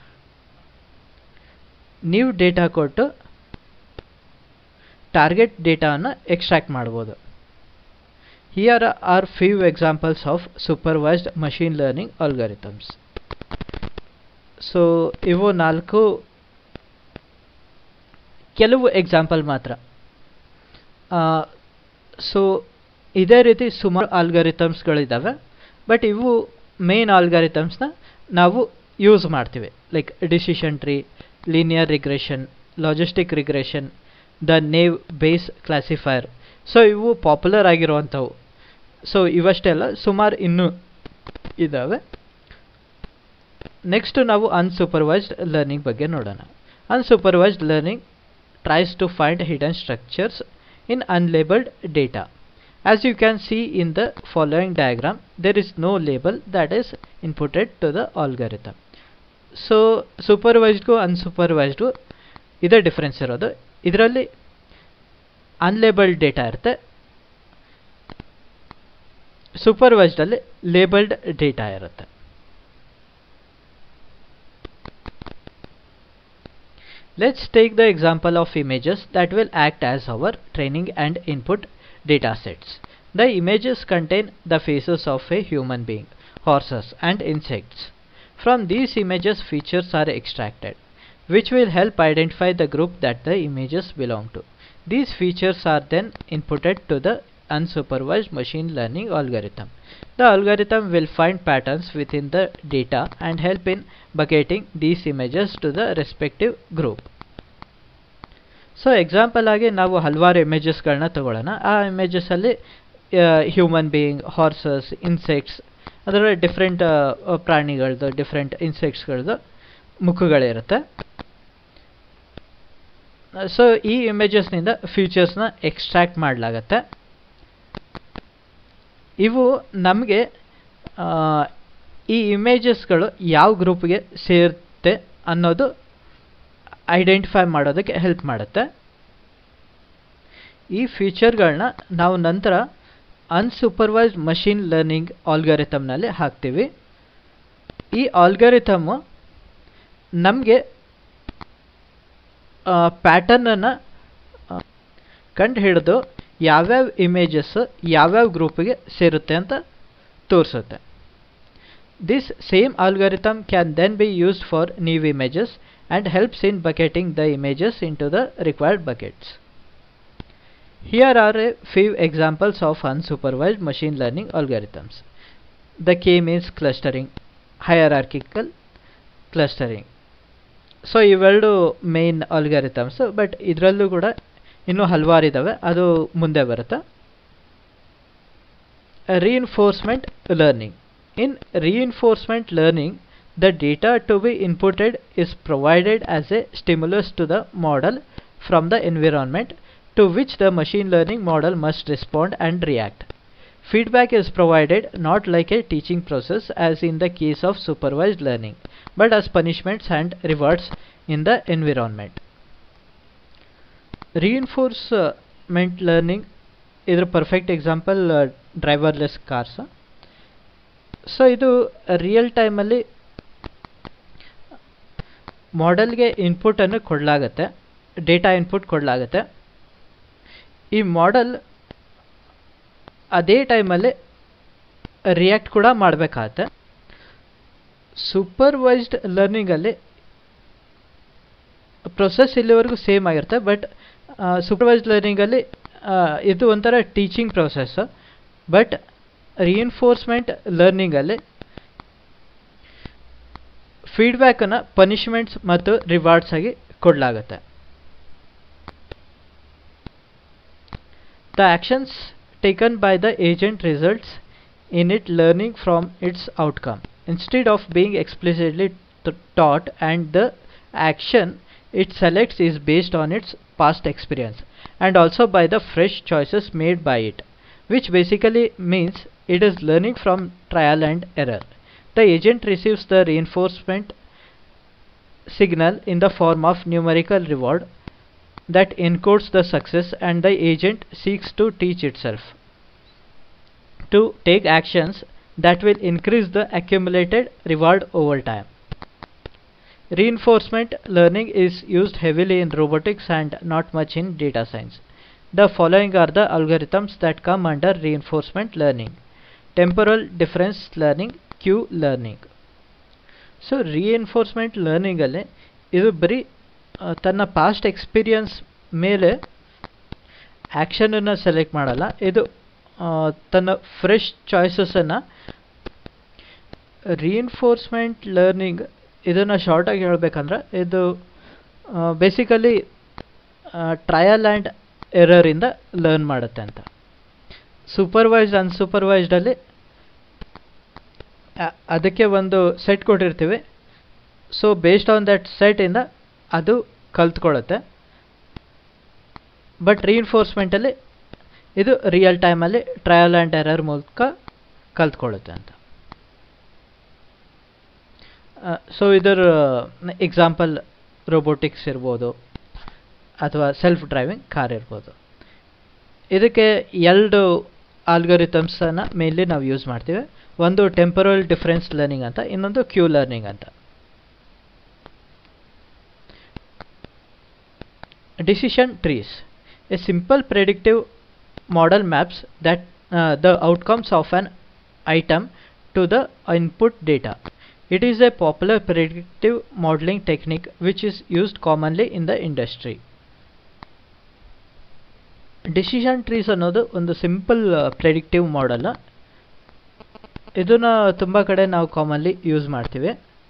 ನೀವು ಡೇಟಾ ಕೊಟ್ಟು ಟಾರ್ಗೆಟ್ ಡೇಟಾವನ್ನು ಎಕ್ಸ್ಟ್ರಾಕ್ಟ್ ಮಾಡ್ಬೋದು here are few examples of supervised machine learning algorithms so ಇವು ನಾಲ್ಕು ಕೆಲವು ಎಕ್ಸಾಂಪಲ್ ಮಾತ್ರ ಸೊ ಇದೇ ರೀತಿ ಸುಮಾರು ಆಲ್ಗರಿಥಮ್ಸ್ಗಳಿದ್ದಾವೆ ಬಟ್ ಇವು ಮೇನ್ ಆಲ್ಗರಿಥಮ್ಸ್ನ ನಾವು ಯೂಸ್ ಮಾಡ್ತೀವಿ like decision tree linear regression logistic regression the naive Bayes classifier so ಇವು ಪಾಪ್ಯುಲರ್ ಆಗಿರುವಂಥವು ಸೊ ಇವಷ್ಟೆಲ್ಲ ಸುಮಾರು ಇನ್ನೂ ಇದ್ದಾವೆ ನೆಕ್ಸ್ಟ್ ನಾವು ಅನ್ಸೂಪರ್ವೈಸ್ಡ್ ಲರ್ನಿಂಗ್ ಬಗ್ಗೆ ನೋಡೋಣ unsupervised learning tries to find hidden structures in unlabeled data. As you can see in the following diagram, there is no label that is inputted to the algorithm. So ಸೂಪರ್ವೈಸ್ಡ್ಗೂ ಅನ್ಸೂಪರ್ವೈಸ್ಡ್ಗೂ ಇದೇ difference ಇರೋದು ಇದರಲ್ಲಿ unlabelled data ಇರುತ್ತೆ ಸೂಪರ್ವೈಸ್ಡಲ್ಲಿ labelled data ಇರುತ್ತೆ Let's take the example of images that will act as our training and input data sets. The images contain the faces of a human being, horses and insects. From these images features are extracted, which will help identify the group that the images belong to. These features are then inputted to the unsupervised machine learning algorithm. The algorithm will find patterns within the data and help in bucketing these images to the respective group. So example ಆಗಿ ನಾವು ಹಲವಾರು ಇಮೇಜಸ್ಗಳನ್ನ ತಗೊಳ್ಳೋಣ ಆ ಇಮೇಜಸಲ್ಲಿ human being horses insects ಅದರಲ್ಲಿ different ಪ್ರಾಣಿಗಳದ್ದು different ಇನ್ಸೆಕ್ಟ್ಸ್ಗಳದ್ದು ಮುಖಗಳಿರುತ್ತೆ ಸೊ ಈ ಇಮೇಜಸ್ನಿಂದ ಫೀಚರ್ಸ್ನ ಎಕ್ಸ್ಟ್ರಾಕ್ಟ್ ಮಾಡಲಾಗತ್ತೆ ಇವು ನಮಗೆ ಈ ಇಮೇಜಸ್ಗಳು ಯಾವ ಗ್ರೂಪ್ಗೆ ಸೇರುತ್ತೆ ಅನ್ನೋದು ಐಡೆಂಟಿಫೈ ಮಾಡೋದಕ್ಕೆ ಹೆಲ್ಪ್ ಮಾಡುತ್ತೆ ಈ ಫೀಚರ್ಗಳನ್ನ ನಾವು ನಂತರ ಅನ್ಸೂಪರ್ವೈಸ್ಡ್ ಮಷೀನ್ ಲರ್ನಿಂಗ್ ಆಲ್ಗರಿಥಮ್ನಲ್ಲಿ ಹಾಕ್ತೀವಿ ಈ ಆಲ್ಗರಿಥಮ್ಮು ನಮಗೆ ಪ್ಯಾಟರ್ನನ್ನು ಕಂಡು ಹಿಡಿದು ಯಾವ್ಯಾವ ಇಮೇಜಸ್ ಯಾವ್ಯಾವ ಗ್ರೂಪಿಗೆ ಸೇರುತ್ತೆ ಅಂತ ತೋರಿಸುತ್ತೆ this same algorithm can then be used for new images and helps in bucketing the images into the required buckets. Here are a few examples of unsupervised machine learning algorithms. The K means clustering, hierarchical clustering. So ಇವೆರಡು main algorithms but ಇದರಲ್ಲೂ ಕೂಡ ಇನ್ನೂ ಹಲವಾರು ಇದ್ದಾವೆ ಅದು ಮುಂದೆ ಬರುತ್ತೆ reinforcement learning. In reinforcement learning, the data to be inputted is provided as a stimulus to the model from the environment to which the machine learning model must respond and react. Feedback is provided not like a teaching process as in the case of supervised learning, but as punishments and rewards in the environment. Reinforcement learning ಇದರ perfect example driverless cars so ಇದು real ಟೈಮಲ್ಲಿ ಮಾಡೆಲ್ಗೆ ಇನ್ಪುಟನ್ನು ಕೊಡಲಾಗತ್ತೆ data input ಕೊಡಲಾಗತ್ತೆ ಈ model ಅದೇ ಟೈಮಲ್ಲಿ react ಕೂಡ ಮಾಡಬೇಕಾಗತ್ತೆ supervised ಲರ್ನಿಂಗಲ್ಲಿ ಪ್ರೊಸೆಸ್ ಇಲ್ಲಿವರೆಗೂ ಸೇಮ್ ಆಗಿರುತ್ತೆ ಬಟ್ ಸೂಪರ್ವೈಸ್ಡ್ ಲರ್ನಿಂಗಲ್ಲಿ ಇದು ಒಂಥರ ಟೀಚಿಂಗ್ ಪ್ರೊಸೆಸ್ ಬಟ್ ರಿಇನ್ಫೋರ್ಸ್ಮೆಂಟ್ ಲರ್ನಿಂಗಲ್ಲಿ ಫೀಡ್ಬ್ಯಾಕನ್ನು ಪನಿಷ್ಮೆಂಟ್ಸ್ ಮತ್ತು ರಿವಾರ್ಡ್ಸ್ ಆಗಿ ಕೊಡಲಾಗುತ್ತೆ the actions taken by the agent results in it learning from its outcome instead of being explicitly t- taught and the action it selects is based on its past experience and also by the fresh choices made by it which basically means it is learning from trial and error the agent receives the reinforcement signal in the form of numerical reward that encodes the success and the agent seeks to teach itself to take actions that will increase the accumulated reward over time. Reinforcement learning is used heavily in robotics and not much in data science. The following are the algorithms that come under reinforcement learning. Temporal difference learning, Q learning. So reinforcement ಲರ್ನಿಂಗಲ್ಲಿ ಇದು ಬರೀ ಆ, ತನ್ನ past experience ಮೇಲೆ ಆ್ಯಕ್ಷನನ್ನು select ಮಾಡಲ್ಲ ಇದು ಆ, ತನ್ನ ಫ್ರೆಶ್ ಚಾಯ್ಸಸನ್ನು ರಿಇನ್ಫೋರ್ಸ್ಮೆಂಟ್ ಲರ್ನಿಂಗ್ ಇದನ್ನು ಶಾರ್ಟಾಗಿ ಹೇಳಬೇಕಂದ್ರೆ ಇದು ಬೇಸಿಕಲಿ ಟ್ರಯಲ್ ಆ್ಯಂಡ್ ಎರರಿಂದ ಲರ್ನ್ ಮಾಡುತ್ತೆ ಅಂತ ಸೂಪರ್ವೈಸ್ಡ್ ಅನ್ಸೂಪರ್ವೈಸ್ಡಲ್ಲಿ ಅದಕ್ಕೆ ಒಂದು ಸೆಟ್ ಕೊಟ್ಟಿರ್ತೀವಿ ಸೊ ಬೇಸ್ಡ್ ಆನ್ ದಟ್ ಸೆಟಿಂದ ಅದು ಕಲ್ತ್ಕೊಳ್ಳುತ್ತೆ ಬಟ್ ರಿಇನ್ಫೋರ್ಸ್ಮೆಂಟಲ್ಲಿ ಇದು ರಿಯಲ್ ಟೈಮಲ್ಲಿ ಟ್ರಯಲ್ ಆ್ಯಂಡ್ ಎರರ್ ಮೂಲಕ ಕಲ್ತ್ಕೊಳ್ಳುತ್ತೆ ಅಂತ ಸೊ ಇದರ ಎಕ್ಸಾಂಪಲ್ ರೋಬೋಟಿಕ್ಸ್ ಇರ್ಬೋದು ಅಥವಾ ಸೆಲ್ಫ್ ಡ್ರೈವಿಂಗ್ ಕಾರ್ ಇರ್ಬೋದು ಇದಕ್ಕೆ ಎರಡು ಆಲ್ಗರಿಥಮ್ಸನ್ನು ಮೇನ್ಲಿ ನಾವು ಯೂಸ್ ಮಾಡ್ತೀವಿ ಒಂದು ಟೆಂಪರಲ್ ಡಿಫರೆನ್ಸ್ ಲರ್ನಿಂಗ್ ಅಂತ ಇನ್ನೊಂದು ಕ್ಯೂ ಲರ್ನಿಂಗ್ ಅಂತ decision trees a simple predictive model maps that uh, the outcomes of an item to the input data it is a popular predictive modeling technique which is used commonly in the industry decision trees ಅನ್ನೋದು ಒಂದು simple predictive model ಇದನ್ನ ತುಂಬ ಕಡೆ ನಾವು commonly use ಮಾಡ್ತೀವಿ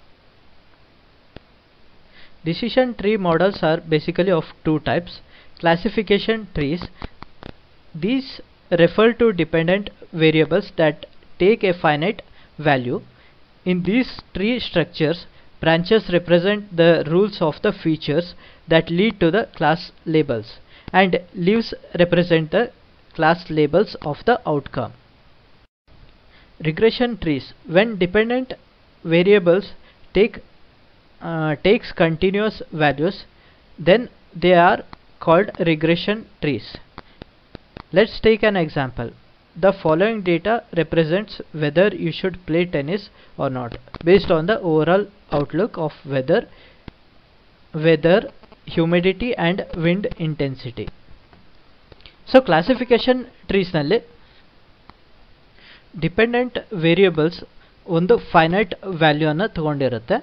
Decision tree models are basically of two types. Classification trees. These refer to dependent variables that take a finite value. In these tree structures, branches represent the rules of the features that lead to the class labels and leaves represent the class labels of the outcome. Regression trees. When dependent variables take uh, takes continuous values then they are called regression trees let's take an example the following data represents whether you should play tennis or not based on the overall outlook of weather weather humidity and wind intensity so classification trees ನಲ್ಲಿ dependent variables ಒಂದು finite ವ್ಯಾಲ್ಯೂವನ್ನು ತಗೊಂಡಿರುತ್ತೆ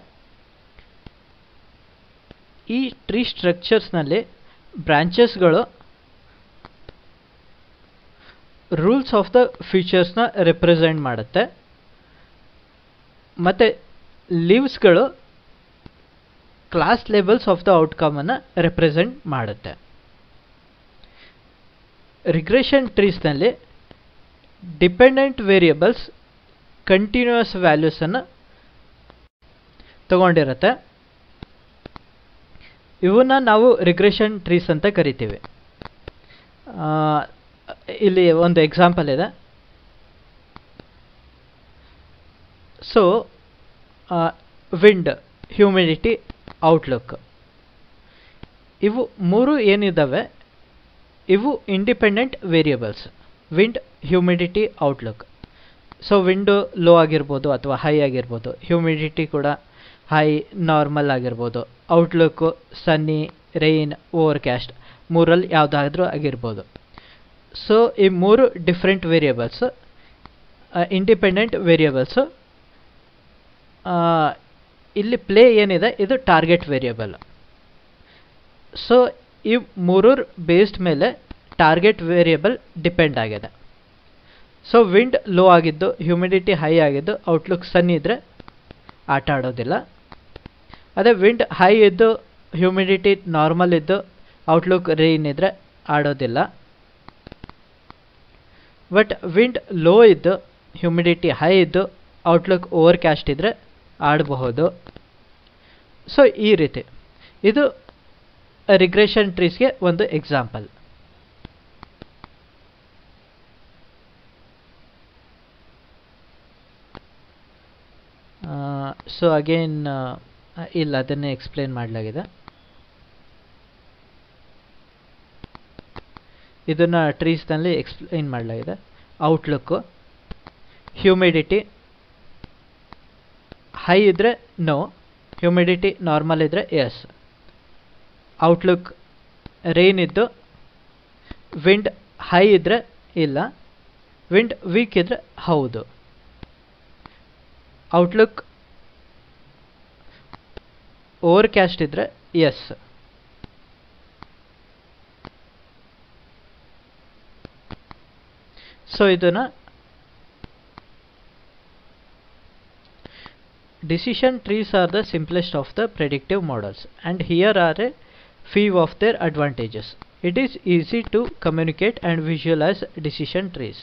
ಈ tree ಸ್ಟ್ರಕ್ಚರ್ಸ್ನಲ್ಲಿ ಬ್ರಾಂಚಸ್ಗಳು rules of the ಫೀಚರ್ಸ್ನ represent ಮಾಡುತ್ತೆ ಮತ್ತು ಲೀವ್ಸ್ಗಳು ಕ್ಲಾಸ್ ಲೆವೆಲ್ಸ್ ಆಫ್ ದ ಔಟ್ಕಮನ್ನು ರೆಪ್ರೆಸೆಂಟ್ ಮಾಡುತ್ತೆ ರಿಗ್ರೆಷನ್ ಟ್ರೀಸ್ನಲ್ಲಿ ಡಿಪೆಂಡೆಂಟ್ ವೇರಿಯಬಲ್ಸ್ ಕಂಟಿನ್ಯೂಯಸ್ ವ್ಯಾಲ್ಯೂಸನ್ನು ತಗೊಂಡಿರುತ್ತೆ ಇವನ್ನ ನಾವು ರಿಗ್ರೆಷನ್ ಟ್ರೀಸ್ ಅಂತ ಕರಿತೀವಿ ಆ, ಇಲ್ಲಿ ಒಂದು ಎಕ್ಸಾಂಪಲ್ ಇದೆ ಸೊ ವಿಂಡ್ ಹ್ಯೂಮಿಡಿಟಿ ಔಟ್ಲುಕ್ ಇವು ಮೂರು ಏನಿದ್ದಾವೆ ಇವು independent variables wind humidity outlook so wind low ಆಗಿರ್ಬೋದು ಅಥವಾ ಹೈ ಆಗಿರ್ಬೋದು ಹ್ಯೂಮಿಡಿಟಿ ಕೂಡ ಹೈ ನಾರ್ಮಲ್ ಆಗಿರ್ಬೋದು ಔಟ್ಲುಕ್ಕು ಸನ್ನಿ ರೈನ್ ಓವರ್ಕ್ಯಾಸ್ಟ್ ಮೂರಲ್ಲಿ ಯಾವುದಾದ್ರೂ ಆಗಿರ್ಬೋದು ಸೊ ಈ ಮೂರು ಡಿಫ್ರೆಂಟ್ ವೇರಿಯೇಬಲ್ಸ್ ಇಂಡಿಪೆಂಡೆಂಟ್ ವೇರಿಯೇಬಲ್ಸು ಇಲ್ಲಿ ಪ್ಲೇ ಏನಿದೆ ಇದು ಟಾರ್ಗೆಟ್ ವೇರಿಯೇಬಲ್ ಸೊ ಈ ಮೂರೂರ್ ಬೇಸ್ಡ್ ಮೇಲೆ ಟಾರ್ಗೆಟ್ ವೇರಿಯೇಬಲ್ ಡಿಪೆಂಡ್ ಆಗಿದೆ ಸೊ ವಿಂಡ್ ಲೋ ಆಗಿದ್ದು ಹ್ಯೂಮಿಡಿಟಿ ಹೈ ಆಗಿದ್ದು ಔಟ್ಲುಕ್ ಸನ್ ಇದ್ದರೆ ಆಟ ಆಡೋದಿಲ್ಲ ಅದೇ ವಿಂಡ್ ಹೈ ಇದ್ದು ಹ್ಯೂಮಿಡಿಟಿ ನಾರ್ಮಲ್ ಇದ್ದು ಔಟ್ಲುಕ್ ರೈನ್ ಇದ್ದರೆ ಆಡೋದಿಲ್ಲ ಬಟ್ ವಿಂಡ್ ಲೋ ಇದ್ದು ಹ್ಯೂಮಿಡಿಟಿ ಹೈ ಇದ್ದು ಔಟ್ಲುಕ್ ಓವರ್ ಕ್ಯಾಸ್ಟ್ ಇದ್ದರೆ ಆಡಬಹುದು ಸೊ ಈ ರೀತಿ ಇದು ರಿಗ್ರೆಷನ್ ಟ್ರೀಸ್ಗೆ ಒಂದು ಎಕ್ಸಾಂಪಲ್ ಸೊ ಅಗೇನ್ ಇಲ್ಲ ಅದನ್ನೇ ಎಕ್ಸ್ಪ್ಲೇನ್ ಮಾಡಲಾಗಿದೆ ಇದನ್ನು ಟ್ರೀಸ್ನಲ್ಲಿ ಎಕ್ಸ್ಪ್ಲೈನ್ ಮಾಡಲಾಗಿದೆ ಔಟ್ಲುಕ್ಕು ಹ್ಯೂಮಿಡಿಟಿ ಹೈ ಇದ್ದರೆ ನೋ ಹ್ಯೂಮಿಡಿಟಿ ನಾರ್ಮಲ್ ಇದ್ದರೆ ಎಸ್ ಔಟ್ಲುಕ್ ರೈನ್ ಇದ್ದು ವಿಂಡ್ ಹೈ ಇದ್ದರೆ ಇಲ್ಲ ವಿಂಡ್ ವೀಕ್ ಇದ್ದರೆ ಹೌದು ಔಟ್ಲುಕ್ ಓವರ್ ಕ್ಯಾಸ್ಟ್ ಇದ್ದರೆ ಎಸ್ ಸೊ ಇದನ್ನು decision trees are the simplest of the predictive models and here are a few of their advantages it is easy to communicate and visualize decision trees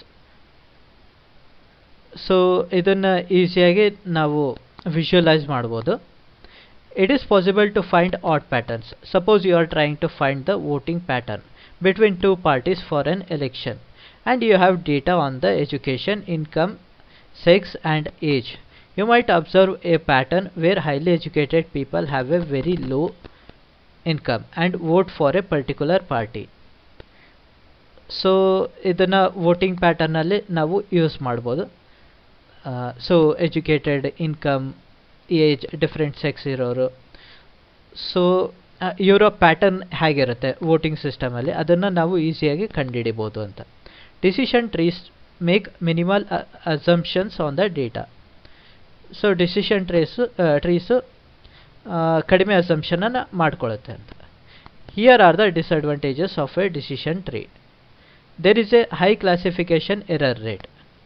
so ಇದನ್ನು ಈಸಿಯಾಗಿ ನಾವು visualize ಮಾಡ್ಬೋದು it is possible to find out patterns suppose you are trying to find the voting pattern between two parties for an election and you have data on the education income sex and age. You might observe a pattern where highly educated people have a very low income and vote for a particular party. So ಇದನ್ನು voting ಪ್ಯಾಟರ್ನಲ್ಲಿ ನಾವು use ಮಾಡ್ಬೋದು so educated income age different sex ಇರೋರು so ಇವರ pattern ಹೇಗಿರುತ್ತೆ voting ಸಿಸ್ಟಮಲ್ಲಿ ಅದನ್ನು ನಾವು ಈಸಿಯಾಗಿ ಕಂಡುಹಿಡಿಬೋದು ಅಂತ decision trees make minimal assumptions on the data so decision ಟ್ರೇಸು ಟ್ರೀಸು ಕಡಿಮೆ ಅಸಂಪ್ಷನನ್ನು ಮಾಡ್ಕೊಳ್ಳುತ್ತೆ ಅಂತ here are the disadvantages of a decision tree there is a high classification error rate.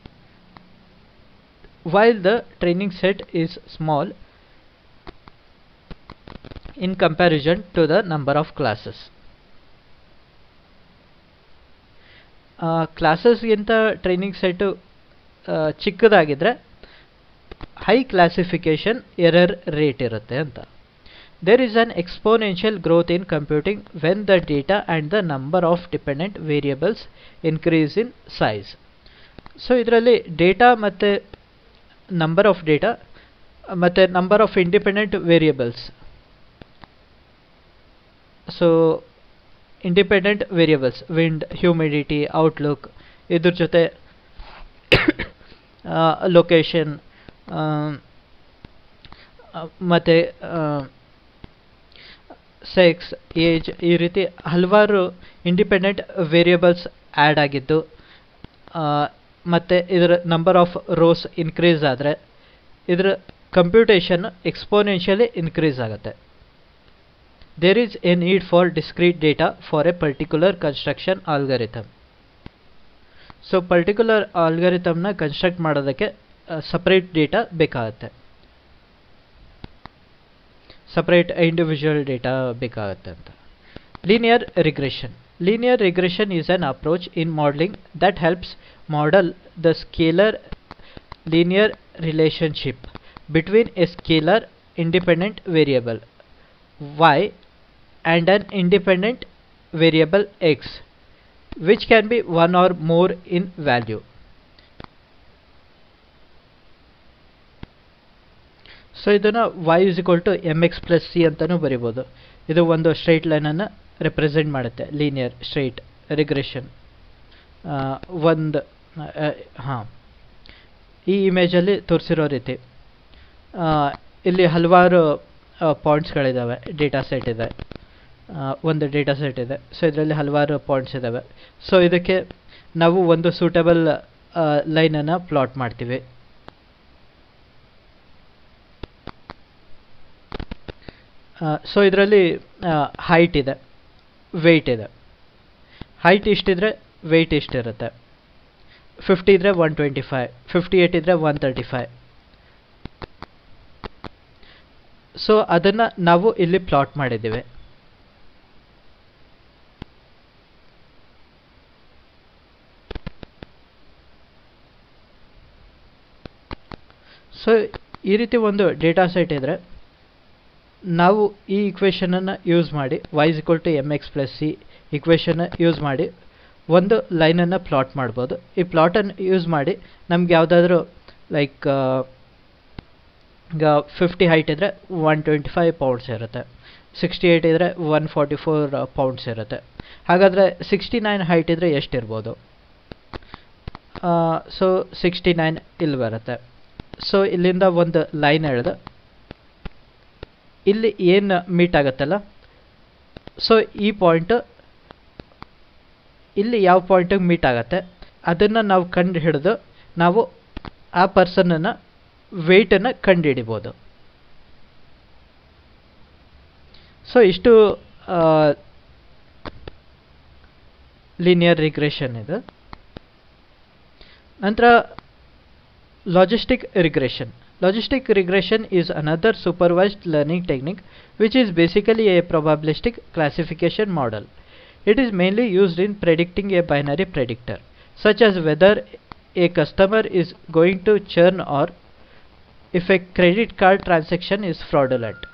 While the training set is small in comparison to the number of classes. ಕ್ಲಾಸಸ್ಗಿಂತ training set ಚಿಕ್ಕದಾಗಿದ್ದರೆ high classification error rate ಇರುತ್ತೆ ಅಂತ there is an exponential growth in computing when the data and the number of dependent variables increase in size. So ಇದರಲ್ಲಿ data ಮತ್ತು number of data ಮತ್ತು number of independent variables so independent variables wind humidity outlook ಇದ್ರ ಜೊತೆ location ಮತ್ತು sex age ಈ ರೀತಿ ಹಲವಾರು independent variables add ಆಗಿದ್ದು ಮತ್ತು ಇದರ ನಂಬರ್ ಆಫ್ ರೋಸ್ ಇನ್ಕ್ರೀಸ್ ಆದರೆ ಇದರ ಕಂಪ್ಯೂಟೇಷನ್ ಎಕ್ಸ್ಪೋನೆನ್ಷಿಯಲಿ ಇನ್ಕ್ರೀಸ್ ಆಗುತ್ತೆ there is a need for discrete data for a particular construction algorithm so particular ಆಲ್ಗರಿಥಮ್ನ ಕನ್ಸ್ಟ್ರಕ್ಟ್ ಮಾಡೋದಕ್ಕೆ ಸಪ್ರೇಟ್ ಡೇಟಾ ಬೇಕಾಗುತ್ತೆ ಸಪ್ರೇಟ್ ಇಂಡಿವಿಜುವಲ್ ಡೇಟಾ ಬೇಕಾಗುತ್ತೆ ಅಂತ linear regression linear regression is an approach in modelling that helps model the scalar linear relationship between a scalar independent variable y and an independent variable x which can be one or more in value. So ಇದನ್ನು y is equal to M X plus C ಅಂತಲೂ ಬರಿಬೋದು ಇದು ಒಂದು straight ಲೈನನ್ನು represent ಮಾಡುತ್ತೆ linear straight regression ಒಂದು ಹಾಂ ಈ ಇಮೇಜಲ್ಲಿ ತೋರಿಸಿರೋ ರೀತಿ ಇಲ್ಲಿ ಹಲವಾರು ಪಾಯಿಂಟ್ಸ್ಗಳಿದ್ದಾವೆ ಡೇಟಾ ಸೆಟ್ ಇದೆ ಒಂದು ಡೇಟಾ ಸೆಟ್ ಇದೆ ಸೊ ಇದರಲ್ಲಿ ಹಲವಾರು ಪಾಯಿಂಟ್ಸ್ ಇದ್ದಾವೆ ಸೊ ಇದಕ್ಕೆ ನಾವು ಒಂದು ಸೂಟಬಲ್ ಲೈನನ್ನು ಪ್ಲಾಟ್ ಮಾಡ್ತೀವಿ ಸೊ ಇದರಲ್ಲಿ ಹೈಟ್ ಇದೆ ವೆಯ್ಟ್ ಇದೆ ಹೈಟ್ ಇಷ್ಟಿದ್ರೆ ವೆಯ್ಟ್ ಇಷ್ಟಿರುತ್ತೆ ಫಿಫ್ಟಿ ಇದ್ರೆ one twenty five fifty eight ಇದ್ರೆ ಒನ್ ತರ್ಟಿ ಫೈವ್ ಸೊ ಅದನ್ನು ನಾವು ಇಲ್ಲಿ ಪ್ಲಾಟ್ ಮಾಡಿದ್ದೀವಿ ಸೊ ಈ ರೀತಿ ಒಂದು ಡೇಟಾ ಸೆಟ್ ಇದ್ದರೆ ನಾವು ಈ ಇಕ್ವೇಷನನ್ನು ಯೂಸ್ ಮಾಡಿ Y is equal to M X plus C ಇಕ್ವೇಷನ್ನ ಯೂಸ್ ಮಾಡಿ ಒಂದು ಲೈನನ್ನು ಪ್ಲಾಟ್ ಮಾಡ್ಬೋದು ಈ ಪ್ಲಾಟನ್ನು ಯೂಸ್ ಮಾಡಿ ನಮ್ಗೆ ಯಾವುದಾದ್ರೂ ಲೈಕ್ ಈಗ ಫಿಫ್ಟಿ ಹೈಟ್ ಇದ್ದರೆ ಒನ್ ಟ್ವೆಂಟಿ ಫೈವ್ ಪೌಂಡ್ಸ್ ಇರುತ್ತೆ ಸಿಕ್ಸ್ಟಿ ಏಯ್ಟ್ ಇದ್ದರೆ ಒನ್ ಫಾರ್ಟಿ ಫೋರ್ ಪೌಂಡ್ಸ್ ಇರುತ್ತೆ ಹಾಗಾದರೆ ಸಿಕ್ಸ್ಟಿ ನೈನ್ ಹೈಟ್ ಇದ್ದರೆ ಎಷ್ಟಿರ್ಬೋದು ಸೊ ಸಿಕ್ಸ್ಟಿ ನೈನ್ ಇಲ್ಲಿ ಬರುತ್ತೆ ಸೊ ಇಲ್ಲಿಂದ ಒಂದು ಲೈನ್ ಎಳೆದು ಇಲ್ಲಿ ಏನು ಮೀಟ್ ಆಗುತ್ತಲ್ಲ ಸೊ ಈ ಪಾಯಿಂಟು ಇಲ್ಲಿ ಯಾವ ಪಾಯಿಂಟಿಗೆ ಮೀಟ್ ಆಗುತ್ತೆ ಅದನ್ನು ನಾವು ಕಂಡು ಹಿಡಿದು ನಾವು ಆ ಪರ್ಸನನ್ನು ವೆಯ್ಟನ್ನು ಕಂಡು ಹಿಡಿಬೋದು ಸೊ ಇಷ್ಟು ಲೀನಿಯರ್ ರಿಗ್ರೆಷನ್ ಇದು ನಂತರ logistic regression Logistic regression is another supervised learning technique which is basically a probabilistic classification model. It is mainly used in predicting a binary predictor, such as whether a customer is going to churn or if a credit card transaction is fraudulent.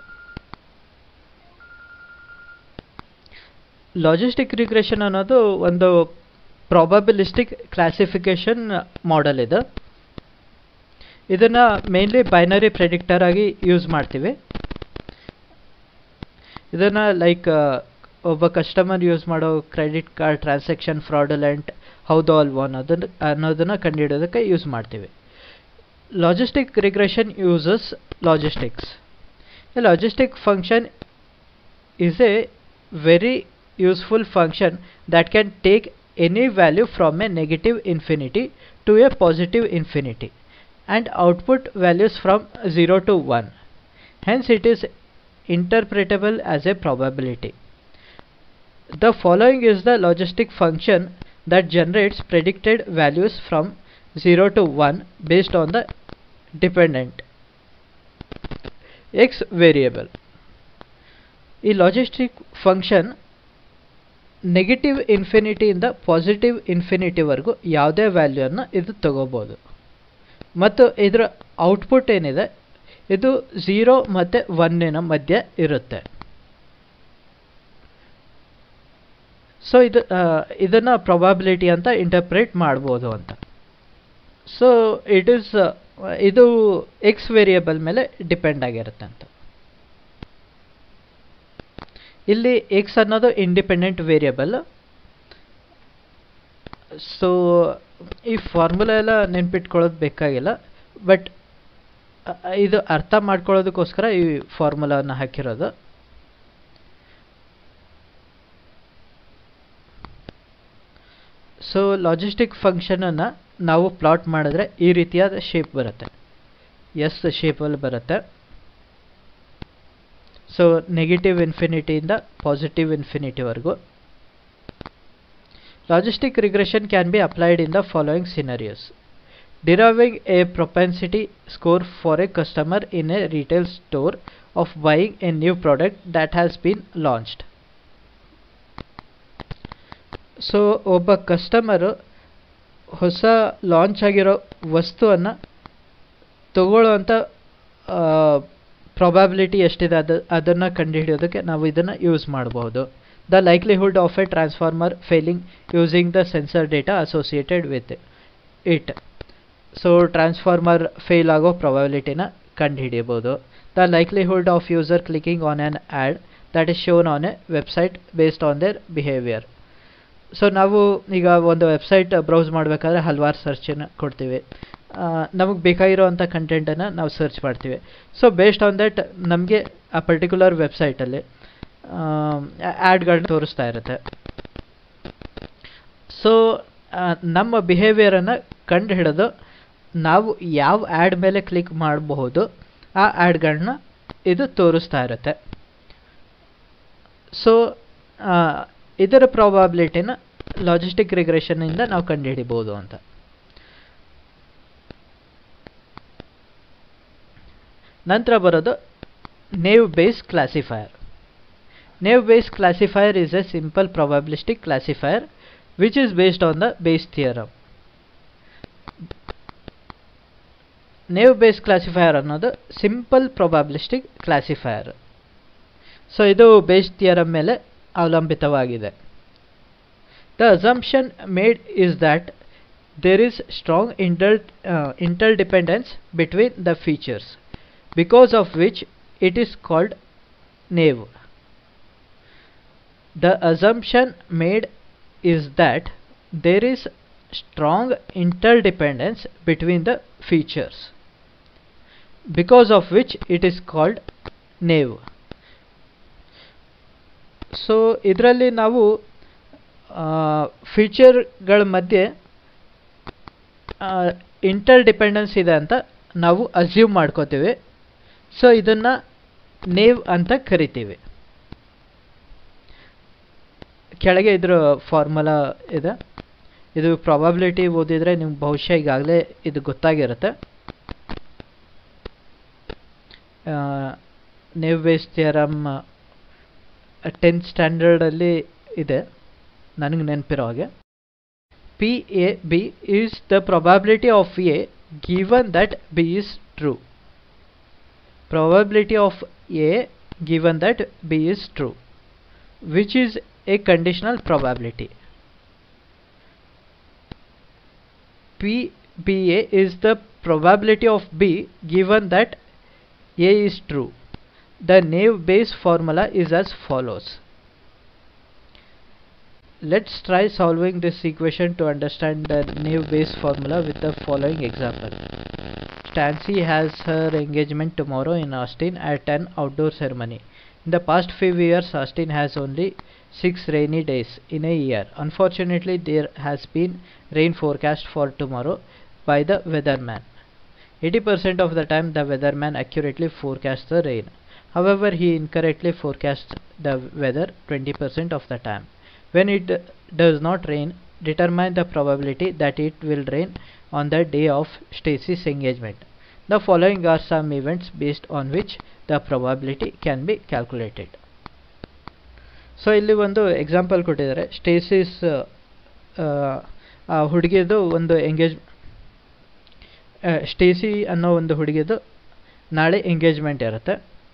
Logistic regression ಅನ್ನೋದು ಒಂದು ಪ್ರಾಬಬಿಲಿಸ್ಟಿಕ್ classification model ಇದೆ ಇದನ್ನು mainly binary ಪ್ರೆಡಿಕ್ಟರ್ ಆಗಿ use ಮಾಡ್ತೀವಿ ಇದನ್ನು like ಒಬ್ಬ customer use ಮಾಡೋ credit card transaction fraudulent ಹೌದೋ ಅಲ್ವೋ ಅನ್ನೋದನ್ನ ಅನ್ನೋದನ್ನು ಕಂಡುಹಿಡೋದಕ್ಕೆ ಯೂಸ್ ಮಾಡ್ತೀವಿ logistic regression uses logistics a logistic function is a very useful function that can take any value from a negative infinity to a positive infinity and output values from 0 to 1. Hence it is interpretable as a probability. The following is the logistic function that generates predicted values from 0 to 1 based on the dependent x variable. ಈ logistic function negative ಇನ್ಫಿನಿಟಿಯಿಂದ positive ಇನ್ಫಿನಿಟಿವರೆಗೂ ಯಾವುದೇ ವ್ಯಾಲ್ಯೂಯನ್ನು ಇದು ತಗೋಬೋದು ಮತ್ತು ಇದರ output ಏನಿದೆ ಇದು ಝೀರೋ ಮತ್ತು ಒನ್ನಿನ ಮಧ್ಯೆ ಇರುತ್ತೆ ಸೊ ಇದು ಇದನ್ನು ಪ್ರೊಬಾಬಿಲಿಟಿ ಅಂತ ಇಂಟರ್ಪ್ರೇಟ್ ಮಾಡ್ಬೋದು ಅಂತ ಸೊ ಇಟ್ ಈಸ್ ಇದು ಎಕ್ಸ್ ವೇರಿಯಬಲ್ ಮೇಲೆ ಡಿಪೆಂಡ್ ಆಗಿರುತ್ತೆ ಅಂತ ಇಲ್ಲಿ ಎಕ್ಸ್ ಅನ್ನೋದು ಇಂಡಿಪೆಂಡೆಂಟ್ ವೇರಿಯಬಲ್ ಸೊ ಈ ಫಾರ್ಮುಲಾ ಎಲ್ಲ ನೆನ್ಪಿಟ್ಕೊಳ್ಳೋದು ಬೇಕಾಗಿಲ್ಲ ಬಟ್ ಇದು ಅರ್ಥ ಮಾಡ್ಕೊಳ್ಳೋದಕ್ಕೋಸ್ಕರ ಈ ಫಾರ್ಮುಲಾವನ್ನು ಹಾಕಿರೋದು ಸೊ ಲಾಜಿಸ್ಟಿಕ್ ಫಂಕ್ಷನನ್ನು ನಾವು ಪ್ಲಾಟ್ ಮಾಡಿದ್ರೆ ಈ ರೀತಿಯಾದ ಶೇಪ್ ಬರುತ್ತೆ ಎಸ್ ಶೇಪಲ್ಲಿ ಬರುತ್ತೆ ಸೊ ನೆಗೆಟಿವ್ ಇನ್ಫಿನಿಟಿಯಿಂದ ಪಾಸಿಟಿವ್ ಇನ್ಫಿನಿಟಿವರೆಗೂ logistic regression can be applied in the following scenarios deriving a propensity score for a customer in a retail store of buying a new product that has been launched so ಒಬ್ಬ customer ಹೊಸ launch ಆಗಿರೋ ವಸ್ತುವನ್ನು ತಗೊಳ್ಳೋವಂಥ probability ಎಷ್ಟಿದೆ ಅದು ಅದನ್ನು ಕಂಡುಹಿಡಿಯೋದಕ್ಕೆ ನಾವು ಇದನ್ನು use ಮಾಡಬಹುದು the likelihood of a transformer failing using the sensor data associated with it so transformer fail ಆಗೋ ಪ್ರಾಬಬಿಲಿಟಿನ ಕಂಡುಹಿಡಿಯಬಹುದು the likelihood of user clicking on an ad that is shown on a website based on their behaviour so ನಾವು ಈಗ ಒಂದು website browse ಮಾಡಬೇಕಾದ್ರೆ ಹಲವಾರು ಸರ್ಚನ್ನು ಕೊಡ್ತೀವಿ ನಮಗೆ ಬೇಕಾಗಿರೋವಂಥ ಕಂಟೆಂಟನ್ನು ನಾವು ಸರ್ಚ್ ಮಾಡ್ತೀವಿ ಸೊ ಬೇಸ್ಡ್ ಆನ್ ದಟ್ ನಮಗೆ ಆ ಪರ್ಟಿಕ್ಯುಲರ್ ವೆಬ್ಸೈಟಲ್ಲಿ ಆ್ಯಡ್ಗಳನ್ನ ತೋರಿಸ್ತಾ ಇರುತ್ತೆ ಸೊ ಆ, ನಮ್ಮ ಬಿಹೇವಿಯರನ್ನು ಕಂಡು ಹಿಡಿದು ನಾವು ಯಾವ ಆ್ಯಡ್ ಮೇಲೆ ಕ್ಲಿಕ್ ಮಾಡಬಹುದು ಆ ಆ್ಯಡ್ಗಳನ್ನ ಇದು ತೋರಿಸ್ತಾ ಇರುತ್ತೆ ಸೊ ಇದರ ಪ್ರಾಬಬಿಲಿಟಿನ ಲಾಜಿಸ್ಟಿಕ್ ರಿಗ್ರೆಷನ್ನಿಂದ ನಾವು ಕಂಡುಹಿಡಿಬೋದು ಅಂತ ನಂತರ ಬರೋದು naive Bayes classifier naive Bayes classifier is a simple probabilistic classifier which is based on the Bayes theorem. Naive Bayes classifier ಅನ್ನೋದು ಸಿಂಪಲ್ ಪ್ರೊಬಾಬಿಲಿಸ್ಟಿಕ್ ಕ್ಲಾಸಿಫೈಯರ್ ಸೊ ಇದು ಬೇಸ್ ಥಿಯರಮ್ ಮೇಲೆ ಅವಲಂಬಿತವಾಗಿದೆ the assumption made is that there is strong inter interdependence between the features because of which it is called naive The assumption made is that there is strong interdependence between the features, because of which it is called naive. So ಇದರಲ್ಲಿ ನಾವು ಫೀಚರ್ಗಳ ಮಧ್ಯೆ inter dependence ಇದೆ ಅಂತ ನಾವು assume ಮಾಡ್ಕೋತೀವಿ so ಇದನ್ನು ನೇವ್ ಅಂತ ಕರಿತೀವಿ ಕೆಳಗೆ ಇದ್ರ ಫಾರ್ಮುಲಾ ಇದೆ ಇದು ಪ್ರಾಬಬಿಲಿಟಿ ಓದಿದರೆ ನಿಮ್ಗೆ ಬಹುಶಃ ಈಗಾಗಲೇ ಇದು ಗೊತ್ತಾಗಿರುತ್ತೆ ನೇವ್ ಬೇಸ್ ಥಿಯರಮ್ ಟೆಂತ್ ಸ್ಟ್ಯಾಂಡರ್ಡಲ್ಲಿ ಇದೆ ನನಗೆ ನೆನಪಿರೋ ಹಾಗೆ P A B is the probability of A given that B is true probability of A given that B is true which is a conditional probability. PBA is the probability of B given that A is true. The naive Bayes formula is as follows. Let's try solving this equation to understand the naive Bayes formula with the following example. Stancy has her engagement tomorrow in Austin at an outdoor ceremony. In the past few years, Austin has only six rainy days in a year. Unfortunately, there has been rain forecast for tomorrow by the weatherman. 80% of the time, the weatherman accurately forecasts the rain. However, he incorrectly forecasts the weather 20% of the time. When it does not rain, determine the probability that it will rain on the day of Stacy's engagement. The following are some events based on which the probability can be calculated. So ಇಲ್ಲಿ ಒಂದು example ಕೊಟ್ಟಿದ್ದಾರೆ stasis ಆ ಹುಡುಗಿದು ಒಂದು engage ಸ್ಟೇಸಿ ಅನ್ನೋ ಒಂದು ಹುಡುಗಿದು ನಾಳೆ engagement ಇರುತ್ತೆ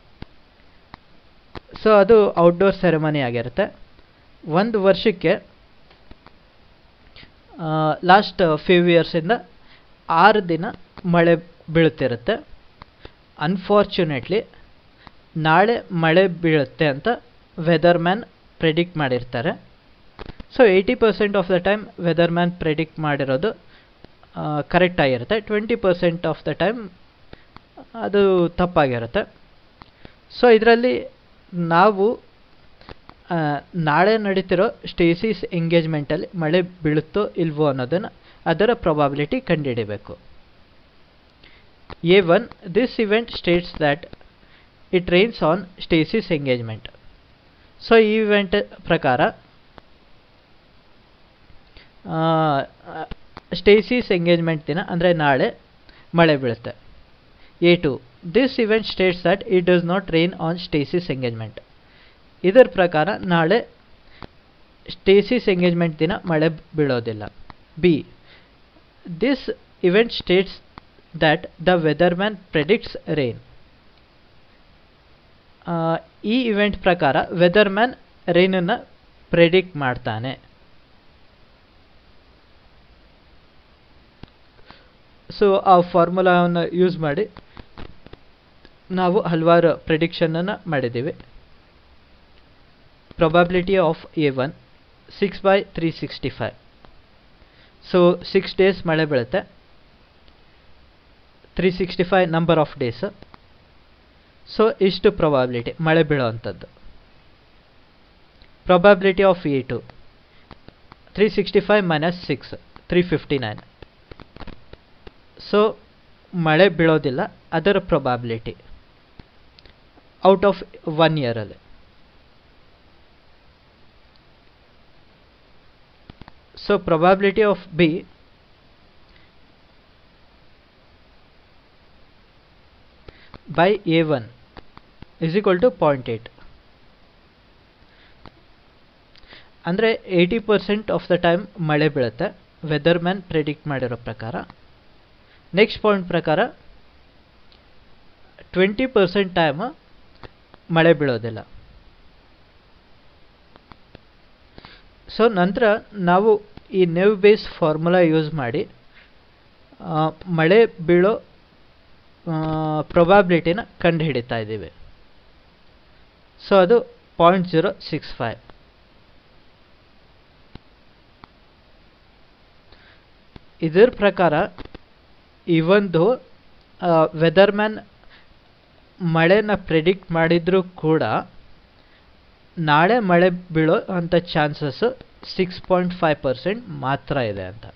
so ಅದು ಔಟ್ಡೋರ್ ಸೆರೆಮನಿ ಆಗಿರುತ್ತೆ ಒಂದು ವರ್ಷಕ್ಕೆ ಲಾಸ್ಟ್ ಫ್ಯೂ ಇಯರ್ಸಿಂದ ಆರು ದಿನ ಮಳೆ ಬೀಳುತ್ತಿರುತ್ತೆ ಅನ್ಫಾರ್ಚುನೇಟ್ಲಿ ನಾಳೆ ಮಳೆ ಬೀಳುತ್ತೆ ಅಂತ ವೆದರ್ ಮ್ಯಾನ್ ಪ್ರೆಡಿಕ್ಟ್ ಮಾಡಿರ್ತಾರೆ so eighty percent of the time weather man predict ಮಾಡಿರೋದು ಕರೆಕ್ಟ್ ಆಗಿರುತ್ತೆ twenty percent of the time ಅದು ತಪ್ಪಾಗಿರುತ್ತೆ ಸೊ ಇದರಲ್ಲಿ ನಾವು ನಾಳೆ ನಡೀತಿರೋ ಸ್ಟೇಸಿಸ್ ಎಂಗೇಜ್ಮೆಂಟಲ್ಲಿ ಮಳೆ ಬೀಳುತ್ತೋ ಇಲ್ವೋ ಅನ್ನೋದನ್ನು ಅದರ ಪ್ರೊಬಾಬಿಲಿಟಿ ಕಂಡುಹಿಡಿಬೇಕು A one this event states that it rains on Stacy's engagement so ಈ ಇವೆಂಟ್ ಪ್ರಕಾರ ಸ್ಟೇಸಿಸ್ ಎಂಗೇಜ್ಮೆಂಟ್ ದಿನ ಅಂದರೆ ನಾಳೆ ಮಳೆ ಬೀಳುತ್ತೆ A two this event states that it does not rain on Stacy's engagement ಇದರ ಪ್ರಕಾರ ನಾಳೆ ಸ್ಟೇಸಿಸ್ ಎಂಗೇಜ್ಮೆಂಟ್ ದಿನ ಮಳೆ ಬೀಳೋದಿಲ್ಲ B this event states that the weather man predicts rain ಈ ಇವೆಂಟ್ ಪ್ರಕಾರ ವೆದರ್ ಮ್ಯಾನ್ ರೈನನ್ನು ಪ್ರೆಡಿಕ್ಟ್ ಮಾಡ್ತಾನೆ ಸೊ ಆ ಫಾರ್ಮುಲಾವನ್ನು ಯೂಸ್ ಮಾಡಿ ನಾವು ಹಲವಾರು ಪ್ರೆಡಿಕ್ಷನನ್ನು ಮಾಡಿದ್ದೀವಿ probability of A1 6 by 365 so six days ಮಳೆ ಬೀಳುತ್ತೆ three sixty five number of days so ಇಷ್ಟು ಪ್ರೊಬಾಬಿಲಿಟಿ ಮಳೆ ಬೀಳೋ ಅಂಥದ್ದು probability of A two three sixty five minus six three fifty nine so ಮಳೆ ಬೀಳೋದಿಲ್ಲ ಅದರ ಪ್ರೊಬಾಬಿಲಿಟಿ ಔಟ್ ಆಫ್ ಒನ್ ಇಯರಲ್ಲಿ so probability of B by a1 is equal to 0.8 ಅಂದರೆ eighty percent of the time ಮಳೆ ಬೀಳುತ್ತೆ weather man predict ಮಾಡಿರೋ ಪ್ರಕಾರ next point ಪ್ರಕಾರ ಟ್ವೆಂಟಿ ಪರ್ಸೆಂಟ್ ಟೈಮ್ ಮಳೆ ಬೀಳೋದಿಲ್ಲ ಸೊ ನಂತರ ನಾವು ಈ ನೆವ್ ಬೇಸ್ ಫಾರ್ಮುಲಾ ಯೂಸ್ ಮಾಡಿ ಮಳೆ ಬೀಳೋ ಪ್ರೊಬಾಬಿಲಿಟಿನ ಕಂಡು ಹಿಡಿತಾ ಇದ್ದೀವಿ ಸೊ ಅದು ಪಾಯಿಂಟ್ ಜೀರೋ ಸಿಕ್ಸ್ ಫೈವ್ ಇದರ ಪ್ರಕಾರ ಈ ಒಂದು ವೆದರ್ ಮ್ಯಾನ್ ಮಳೆನ ಪ್ರೆಡಿಕ್ಟ್ ಮಾಡಿದರೂ ಕೂಡ ನಾಳೆ ಮಳೆ ಬೀಳೋ ಅಂಥ chances six point five percent ಮಾತ್ರ ಇದೆ ಅಂತ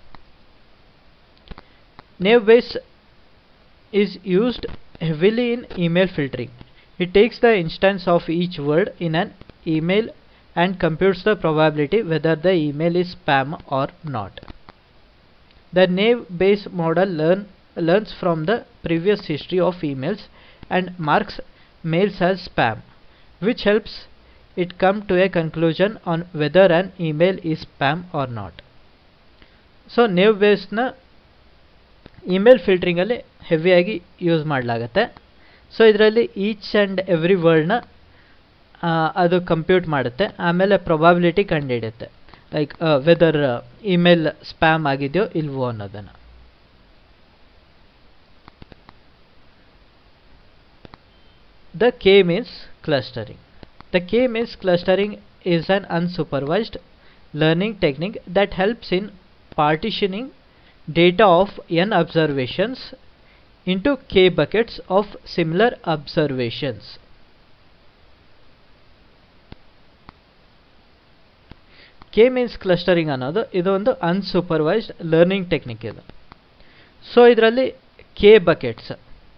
naive Bayes is used heavily in email filtering. It takes the instance of each word in an email and computes the probability whether the email is spam or not. The naive Bayes model learn, learns from the previous history of emails and marks mails as spam, which helps it come to a conclusion on whether an email is spam or not. So naive ಬೇಸ್ನ email ಫಿಲ್ಟ್ರಿಂಗಲ್ಲಿ ಹೆವಿಯಾಗಿ use ಮಾಡಲಾಗತ್ತೆ so ಇದರಲ್ಲಿ each and every ವರ್ಡ್ನ ಅದು compute ಮಾಡುತ್ತೆ ಆಮೇಲೆ probability ಕಂಡುಹಿಡಿಯುತ್ತೆ ಲೈಕ್ ವೆದರ್ ಇಮೇಲ್ ಸ್ಪ್ಯಾಮ್ ಆಗಿದೆಯೋ ಇಲ್ವೋ ಅನ್ನೋದನ್ನು The K means clustering. The K means clustering is an unsupervised learning technique that helps in partitioning data of n observations into k buckets of similar observations. K means clustering ಅನ್ನೋದು ಇದು ಒಂದು unsupervised learning technique ಇದು so ಇದರಲ್ಲಿ K buckets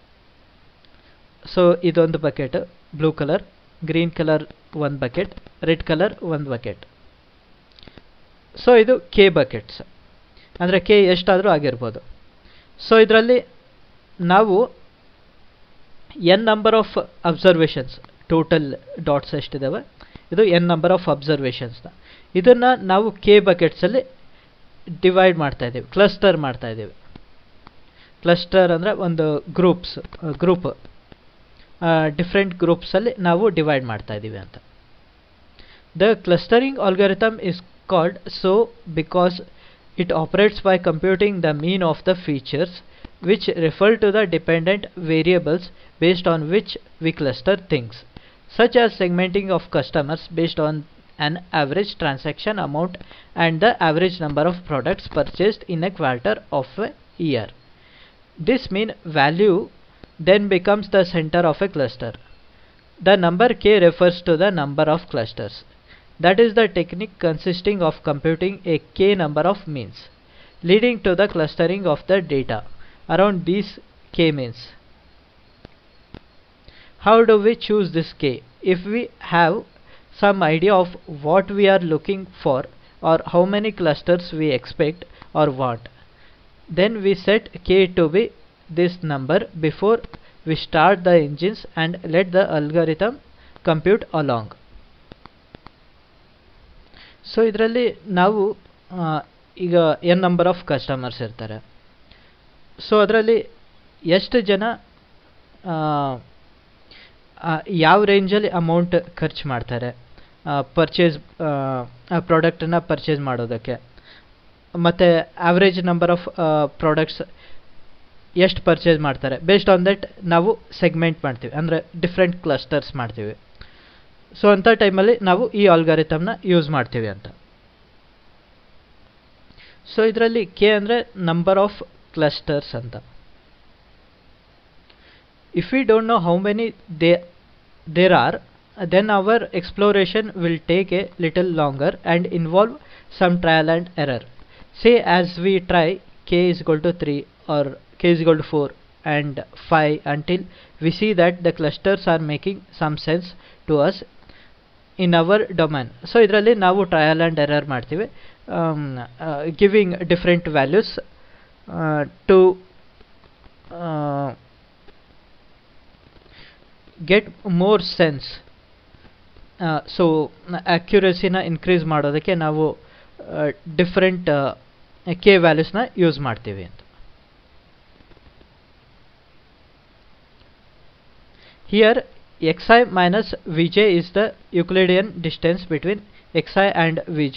so ಇದೊಂದು bucket blue colour green colour ಒಂದು bucket red colour ಒಂದು bucket so ಇದು K buckets ಅಂದರೆ ಕೆ ಎಷ್ಟಾದರೂ ಆಗಿರ್ಬೋದು ಸೊ ಇದರಲ್ಲಿ ನಾವು N number of observations total dots ಎಷ್ಟಿದ್ದಾವೆ ಇದು ಎನ್ ನಂಬರ್ ಆಫ್ ಅಬ್ಸರ್ವೇಷನ್ಸ್ನ ಇದನ್ನು ನಾವು ಕೆ ಬಕೆಟ್ಸಲ್ಲಿ ಡಿವೈಡ್ ಮಾಡ್ತಾ ಇದ್ದೀವಿ ಕ್ಲಸ್ಟರ್ ಮಾಡ್ತಾ ಇದ್ದೀವಿ ಕ್ಲಸ್ಟರ್ ಅಂದರೆ ಒಂದು ಗ್ರೂಪ್ಸ್ ಗ್ರೂಪ್ ಡಿಫ್ರೆಂಟ್ ಗ್ರೂಪ್ಸಲ್ಲಿ ನಾವು ಡಿವೈಡ್ ಮಾಡ್ತಾ ಇದ್ದೀವಿ ಅಂತ the clustering algorithm is called so because it operates by computing the mean of the features which refer to the dependent variables based on which we cluster things, such as segmenting of customers based on an average transaction amount and the average number of products purchased in a quarter of a year. This mean value then becomes the center of a cluster. The number k refers to the number of clusters. That is the technique consisting of computing a k number of means, leading to the clustering of the data around these k means. How do we choose this k? If we have some idea of what we are looking for or how many clusters we expect or want, then we set k to be this number before we start the engines and let the algorithm compute along. So ಇದರಲ್ಲಿ ನಾವು ಈಗ N number of customers ಇರ್ತಾರೆ so ಅದರಲ್ಲಿ ಎಷ್ಟು ಜನ ಯಾವ ರೇಂಜಲ್ಲಿ amount ಖರ್ಚು ಮಾಡ್ತಾರೆ ಪರ್ಚೇಸ್ ಪ್ರಾಡಕ್ಟನ್ನು ಪರ್ಚೇಸ್ ಮಾಡೋದಕ್ಕೆ ಮತ್ತು ಆವ್ರೇಜ್ ನಂಬರ್ ಆಫ್ ಪ್ರಾಡಕ್ಟ್ಸ್ ಎಷ್ಟು ಪರ್ಚೇಸ್ ಮಾಡ್ತಾರೆ ಬೇಸ್ಡ್ ಆನ್ ದಟ್ ನಾವು ಸೆಗ್ಮೆಂಟ್ ಮಾಡ್ತೀವಿ ಅಂದರೆ ಡಿಫ್ರೆಂಟ್ ಕ್ಲಸ್ಟರ್ಸ್ ಮಾಡ್ತೀವಿ ಸೊ ಅಂಥ ಟೈಮಲ್ಲಿ ನಾವು ಈ ಆಲ್ಗಾರಿಥಮ್ನ ಯೂಸ್ ಮಾಡ್ತೀವಿ ಅಂತ ಸೊ ಇದರಲ್ಲಿ ಕೆ ಅಂದರೆ ನಂಬರ್ ಆಫ್ ಕ್ಲಸ್ಟರ್ಸ್ ಅಂತ if we don't know how many they there are then our exploration will take a little longer and involve some trial and error. Say as we try k is equal to 3 or k is equal to 4 and 5 until we see that the clusters are making some sense to us in our domain. So ಇದರಲ್ಲಿ ನಾವು trial and error ಮಾಡ್ತೀವಿ giving different values to get more sense so ಅಕ್ಯುರಸಿನ increase ಮಾಡೋದಕ್ಕೆ ನಾವು different K ವ್ಯಾಲ್ಯೂಸ್ನ use ಮಾಡ್ತೀವಿ ಅಂತ here xi minus vj is the Euclidean distance between xi and vj.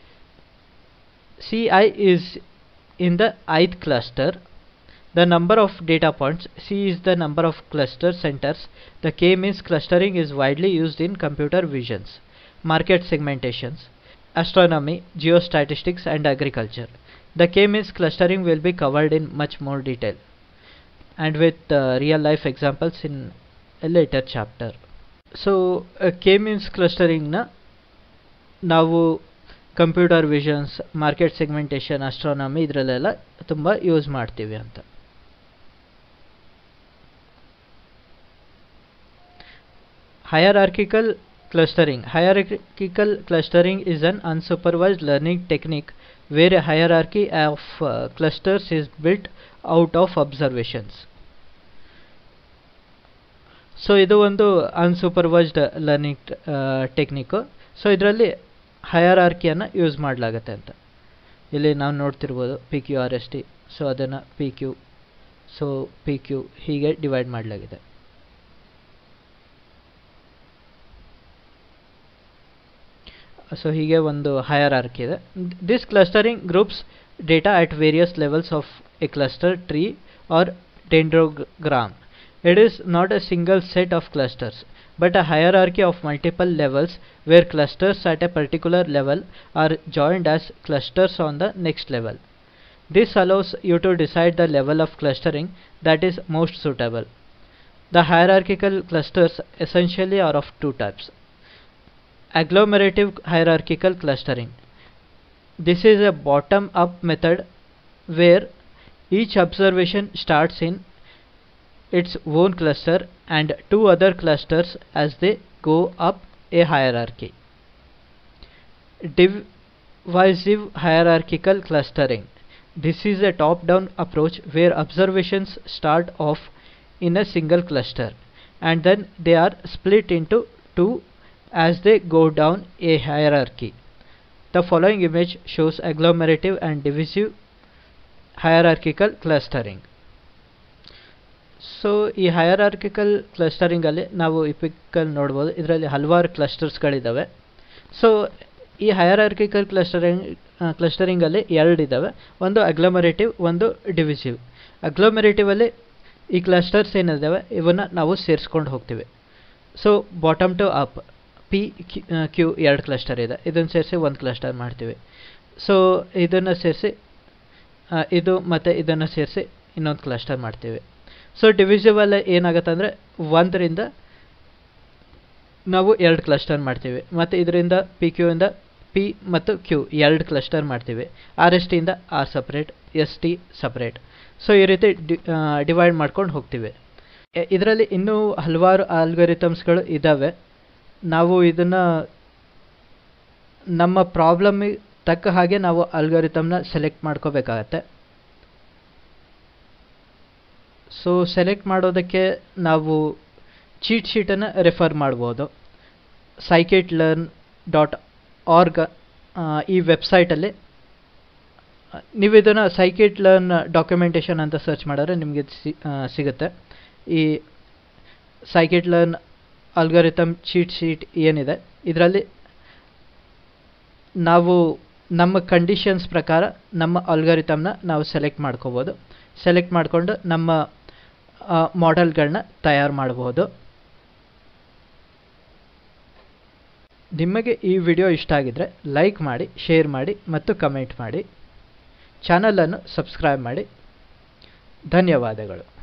ci is in the ith cluster. The number of data points c is the number of cluster centers. The k means clustering is widely used in computer visions, market segmentations, astronomy, geostatistics and agriculture. The k means clustering will be covered in much more detail and with uh, real life examples in a later chapter. So K means ಕ್ಲಸ್ಟರಿಂಗ್ನ ನಾವು computer visions market segmentation astronomy ಇದರಲ್ಲೆಲ್ಲ ತುಂಬ use ಮಾಡ್ತೀವಿ ಅಂತ hierarchical clustering hierarchical clustering is an unsupervised learning technique where a hierarchy of uh, clusters is built out of observations so ಇದು ಒಂದು unsupervised learning technique so ಇದರಲ್ಲಿ ಹಯರ್ ಆರ್ಕಿಯನ್ನು use ಮಾಡಲಾಗತ್ತೆ ಅಂತ ಇಲ್ಲಿ ನಾವು ನೋಡ್ತಿರ್ಬೋದು P Q R S T so ಅದನ್ನು P Q so P Q ಹೀಗೆ ಡಿವೈಡ್ ಮಾಡಲಾಗಿದೆ ಸೊ ಹೀಗೆ ಒಂದು ಹಯರ್ ಆರ್ಕ್ ಇದೆ this clustering groups data at various levels of a cluster tree or dendrogram. It is not a single set of clusters, but a hierarchy of multiple levels where clusters at a particular level are joined as clusters on the next level. This allows you to decide the level of clustering that is most suitable. The hierarchical clusters essentially are of two types. Agglomerative hierarchical clustering. This is a bottom up method where each observation starts in its own cluster and two other clusters as they go up a hierarchy. Divisive hierarchical clustering. This is a top down approach where observations start off in a single cluster and then they are split into two as they go down a hierarchy. The following image shows agglomerative and divisive hierarchical clustering. So ಈ hierarchical ಕ್ಲಸ್ಟರಿಂಗಲ್ಲಿ ನಾವು ಈ ಪಿಕ್ಕಲ್ಲಿ ನೋಡ್ಬೋದು ಇದರಲ್ಲಿ ಹಲವಾರು ಕ್ಲಸ್ಟರ್ಸ್ಗಳಿದ್ದಾವೆ so ಈ ಹಯರಾರ್ಕಿಕಲ್ clustering ಕ್ಲಸ್ಟರಿಂಗಲ್ಲಿ ಎರಡು ಇದ್ದಾವೆ ಒಂದು ಅಗ್ಲಮರೇಟಿವ್ ಒಂದು ಡಿವಿಸಿವ್ ಅಗ್ಲಮರೇಟಿವಲ್ಲಿ ಈ ಕ್ಲಸ್ಟರ್ಸ್ ಏನಿದ್ದಾವೆ ಇವನ್ನ ನಾವು ಸೇರಿಸ್ಕೊಂಡು ಹೋಗ್ತೀವಿ so bottom to up P Q ಎರಡು ಕ್ಲಸ್ಟರ್ ಇದೆ ಇದನ್ನು ಸೇರಿಸಿ ಒಂದು ಕ್ಲಸ್ಟರ್ ಮಾಡ್ತೀವಿ ಸೊ ಇದನ್ನು ಸೇರಿಸಿ ಇದು ಮತ್ತು ಇದನ್ನು ಸೇರಿಸಿ ಇನ್ನೊಂದು ಕ್ಲಸ್ಟರ್ ಮಾಡ್ತೀವಿ ಸೊ ಡಿವಿಸಿಬಲ್ ಏನಾಗುತ್ತೆ ಅಂದರೆ ಒಂದರಿಂದ ನಾವು ಎರಡು ಕ್ಲಸ್ಟರ್ ಮಾಡ್ತೀವಿ ಮತ್ತು ಇದರಿಂದ ಪಿ ಕ್ಯೂ ಇಂದ ಪಿ ಮತ್ತು ಕ್ಯೂ ಎರಡು ಕ್ಲಸ್ಟರ್ ಮಾಡ್ತೀವಿ ಆರ್ ಎಸ್ ಟಿಯಿಂದ R separate S T separate so ಈ ರೀತಿ ಡಿವೈಡ್ ಮಾಡ್ಕೊಂಡು ಹೋಗ್ತೀವಿ ಇದರಲ್ಲಿ ಇನ್ನೂ ಹಲವಾರು ಆಲ್ಗರಿಥಮ್ಸ್ಗಳು ಇದ್ದಾವೆ ನಾವು ಇದನ್ನು ನಮ್ಮ ಪ್ರಾಬ್ಲಮ್ಮಿಗೆ ತಕ್ಕ ಹಾಗೆ ನಾವು ಅಲ್ಗರಿಥಮ್ನ ಸೆಲೆಕ್ಟ್ ಮಾಡ್ಕೋಬೇಕಾಗತ್ತೆ ಸೊ ಸೆಲೆಕ್ಟ್ ಮಾಡೋದಕ್ಕೆ ನಾವು ಚೀಟ್ ಶೀಟನ್ನು ರೆಫರ್ ಮಾಡ್ಬೋದು ಸೈಕೆಟ್ ಲರ್ನ್ ಡಾಟ್ ಆರ್ಗ್ ಈ ವೆಬ್ಸೈಟಲ್ಲಿ ನೀವು ಇದನ್ನು ಸೈಕೆಟ್ ಲರ್ನ್ ಡಾಕ್ಯುಮೆಂಟೇಷನ್ ಅಂತ ಸರ್ಚ್ ಮಾಡಿದ್ರೆ ನಿಮಗೆ ಸಿಗುತ್ತೆ ಈ scikit learn algorithm cheat sheet ಏನಿದೆ ಇದರಲ್ಲಿ ನಾವು ನಮ್ಮ ಕಂಡೀಷನ್ಸ್ ಪ್ರಕಾರ ನಮ್ಮ ಅಲ್ಗರಿಥಮ್ನ ನಾವು ಸೆಲೆಕ್ಟ್ ಮಾಡ್ಕೋಬೋದು ಸೆಲೆಕ್ಟ್ ಮಾಡಿಕೊಂಡು ನಮ್ಮ ಮಾಡೆಲ್ಗಳನ್ನ ತಯಾರು ಮಾಡಬಹುದು ನಿಮಗೆ ಈ ವಿಡಿಯೋ ಇಷ್ಟ ಆಗಿದ್ರೆ ಲೈಕ್ ಮಾಡಿ ಶೇರ್ ಮಾಡಿ ಮತ್ತು ಕಮೆಂಟ್ ಮಾಡಿ ಚಾನಲನ್ನು ಸಬ್ಸ್ಕ್ರೈಬ್ ಮಾಡಿ ಧನ್ಯವಾದಗಳು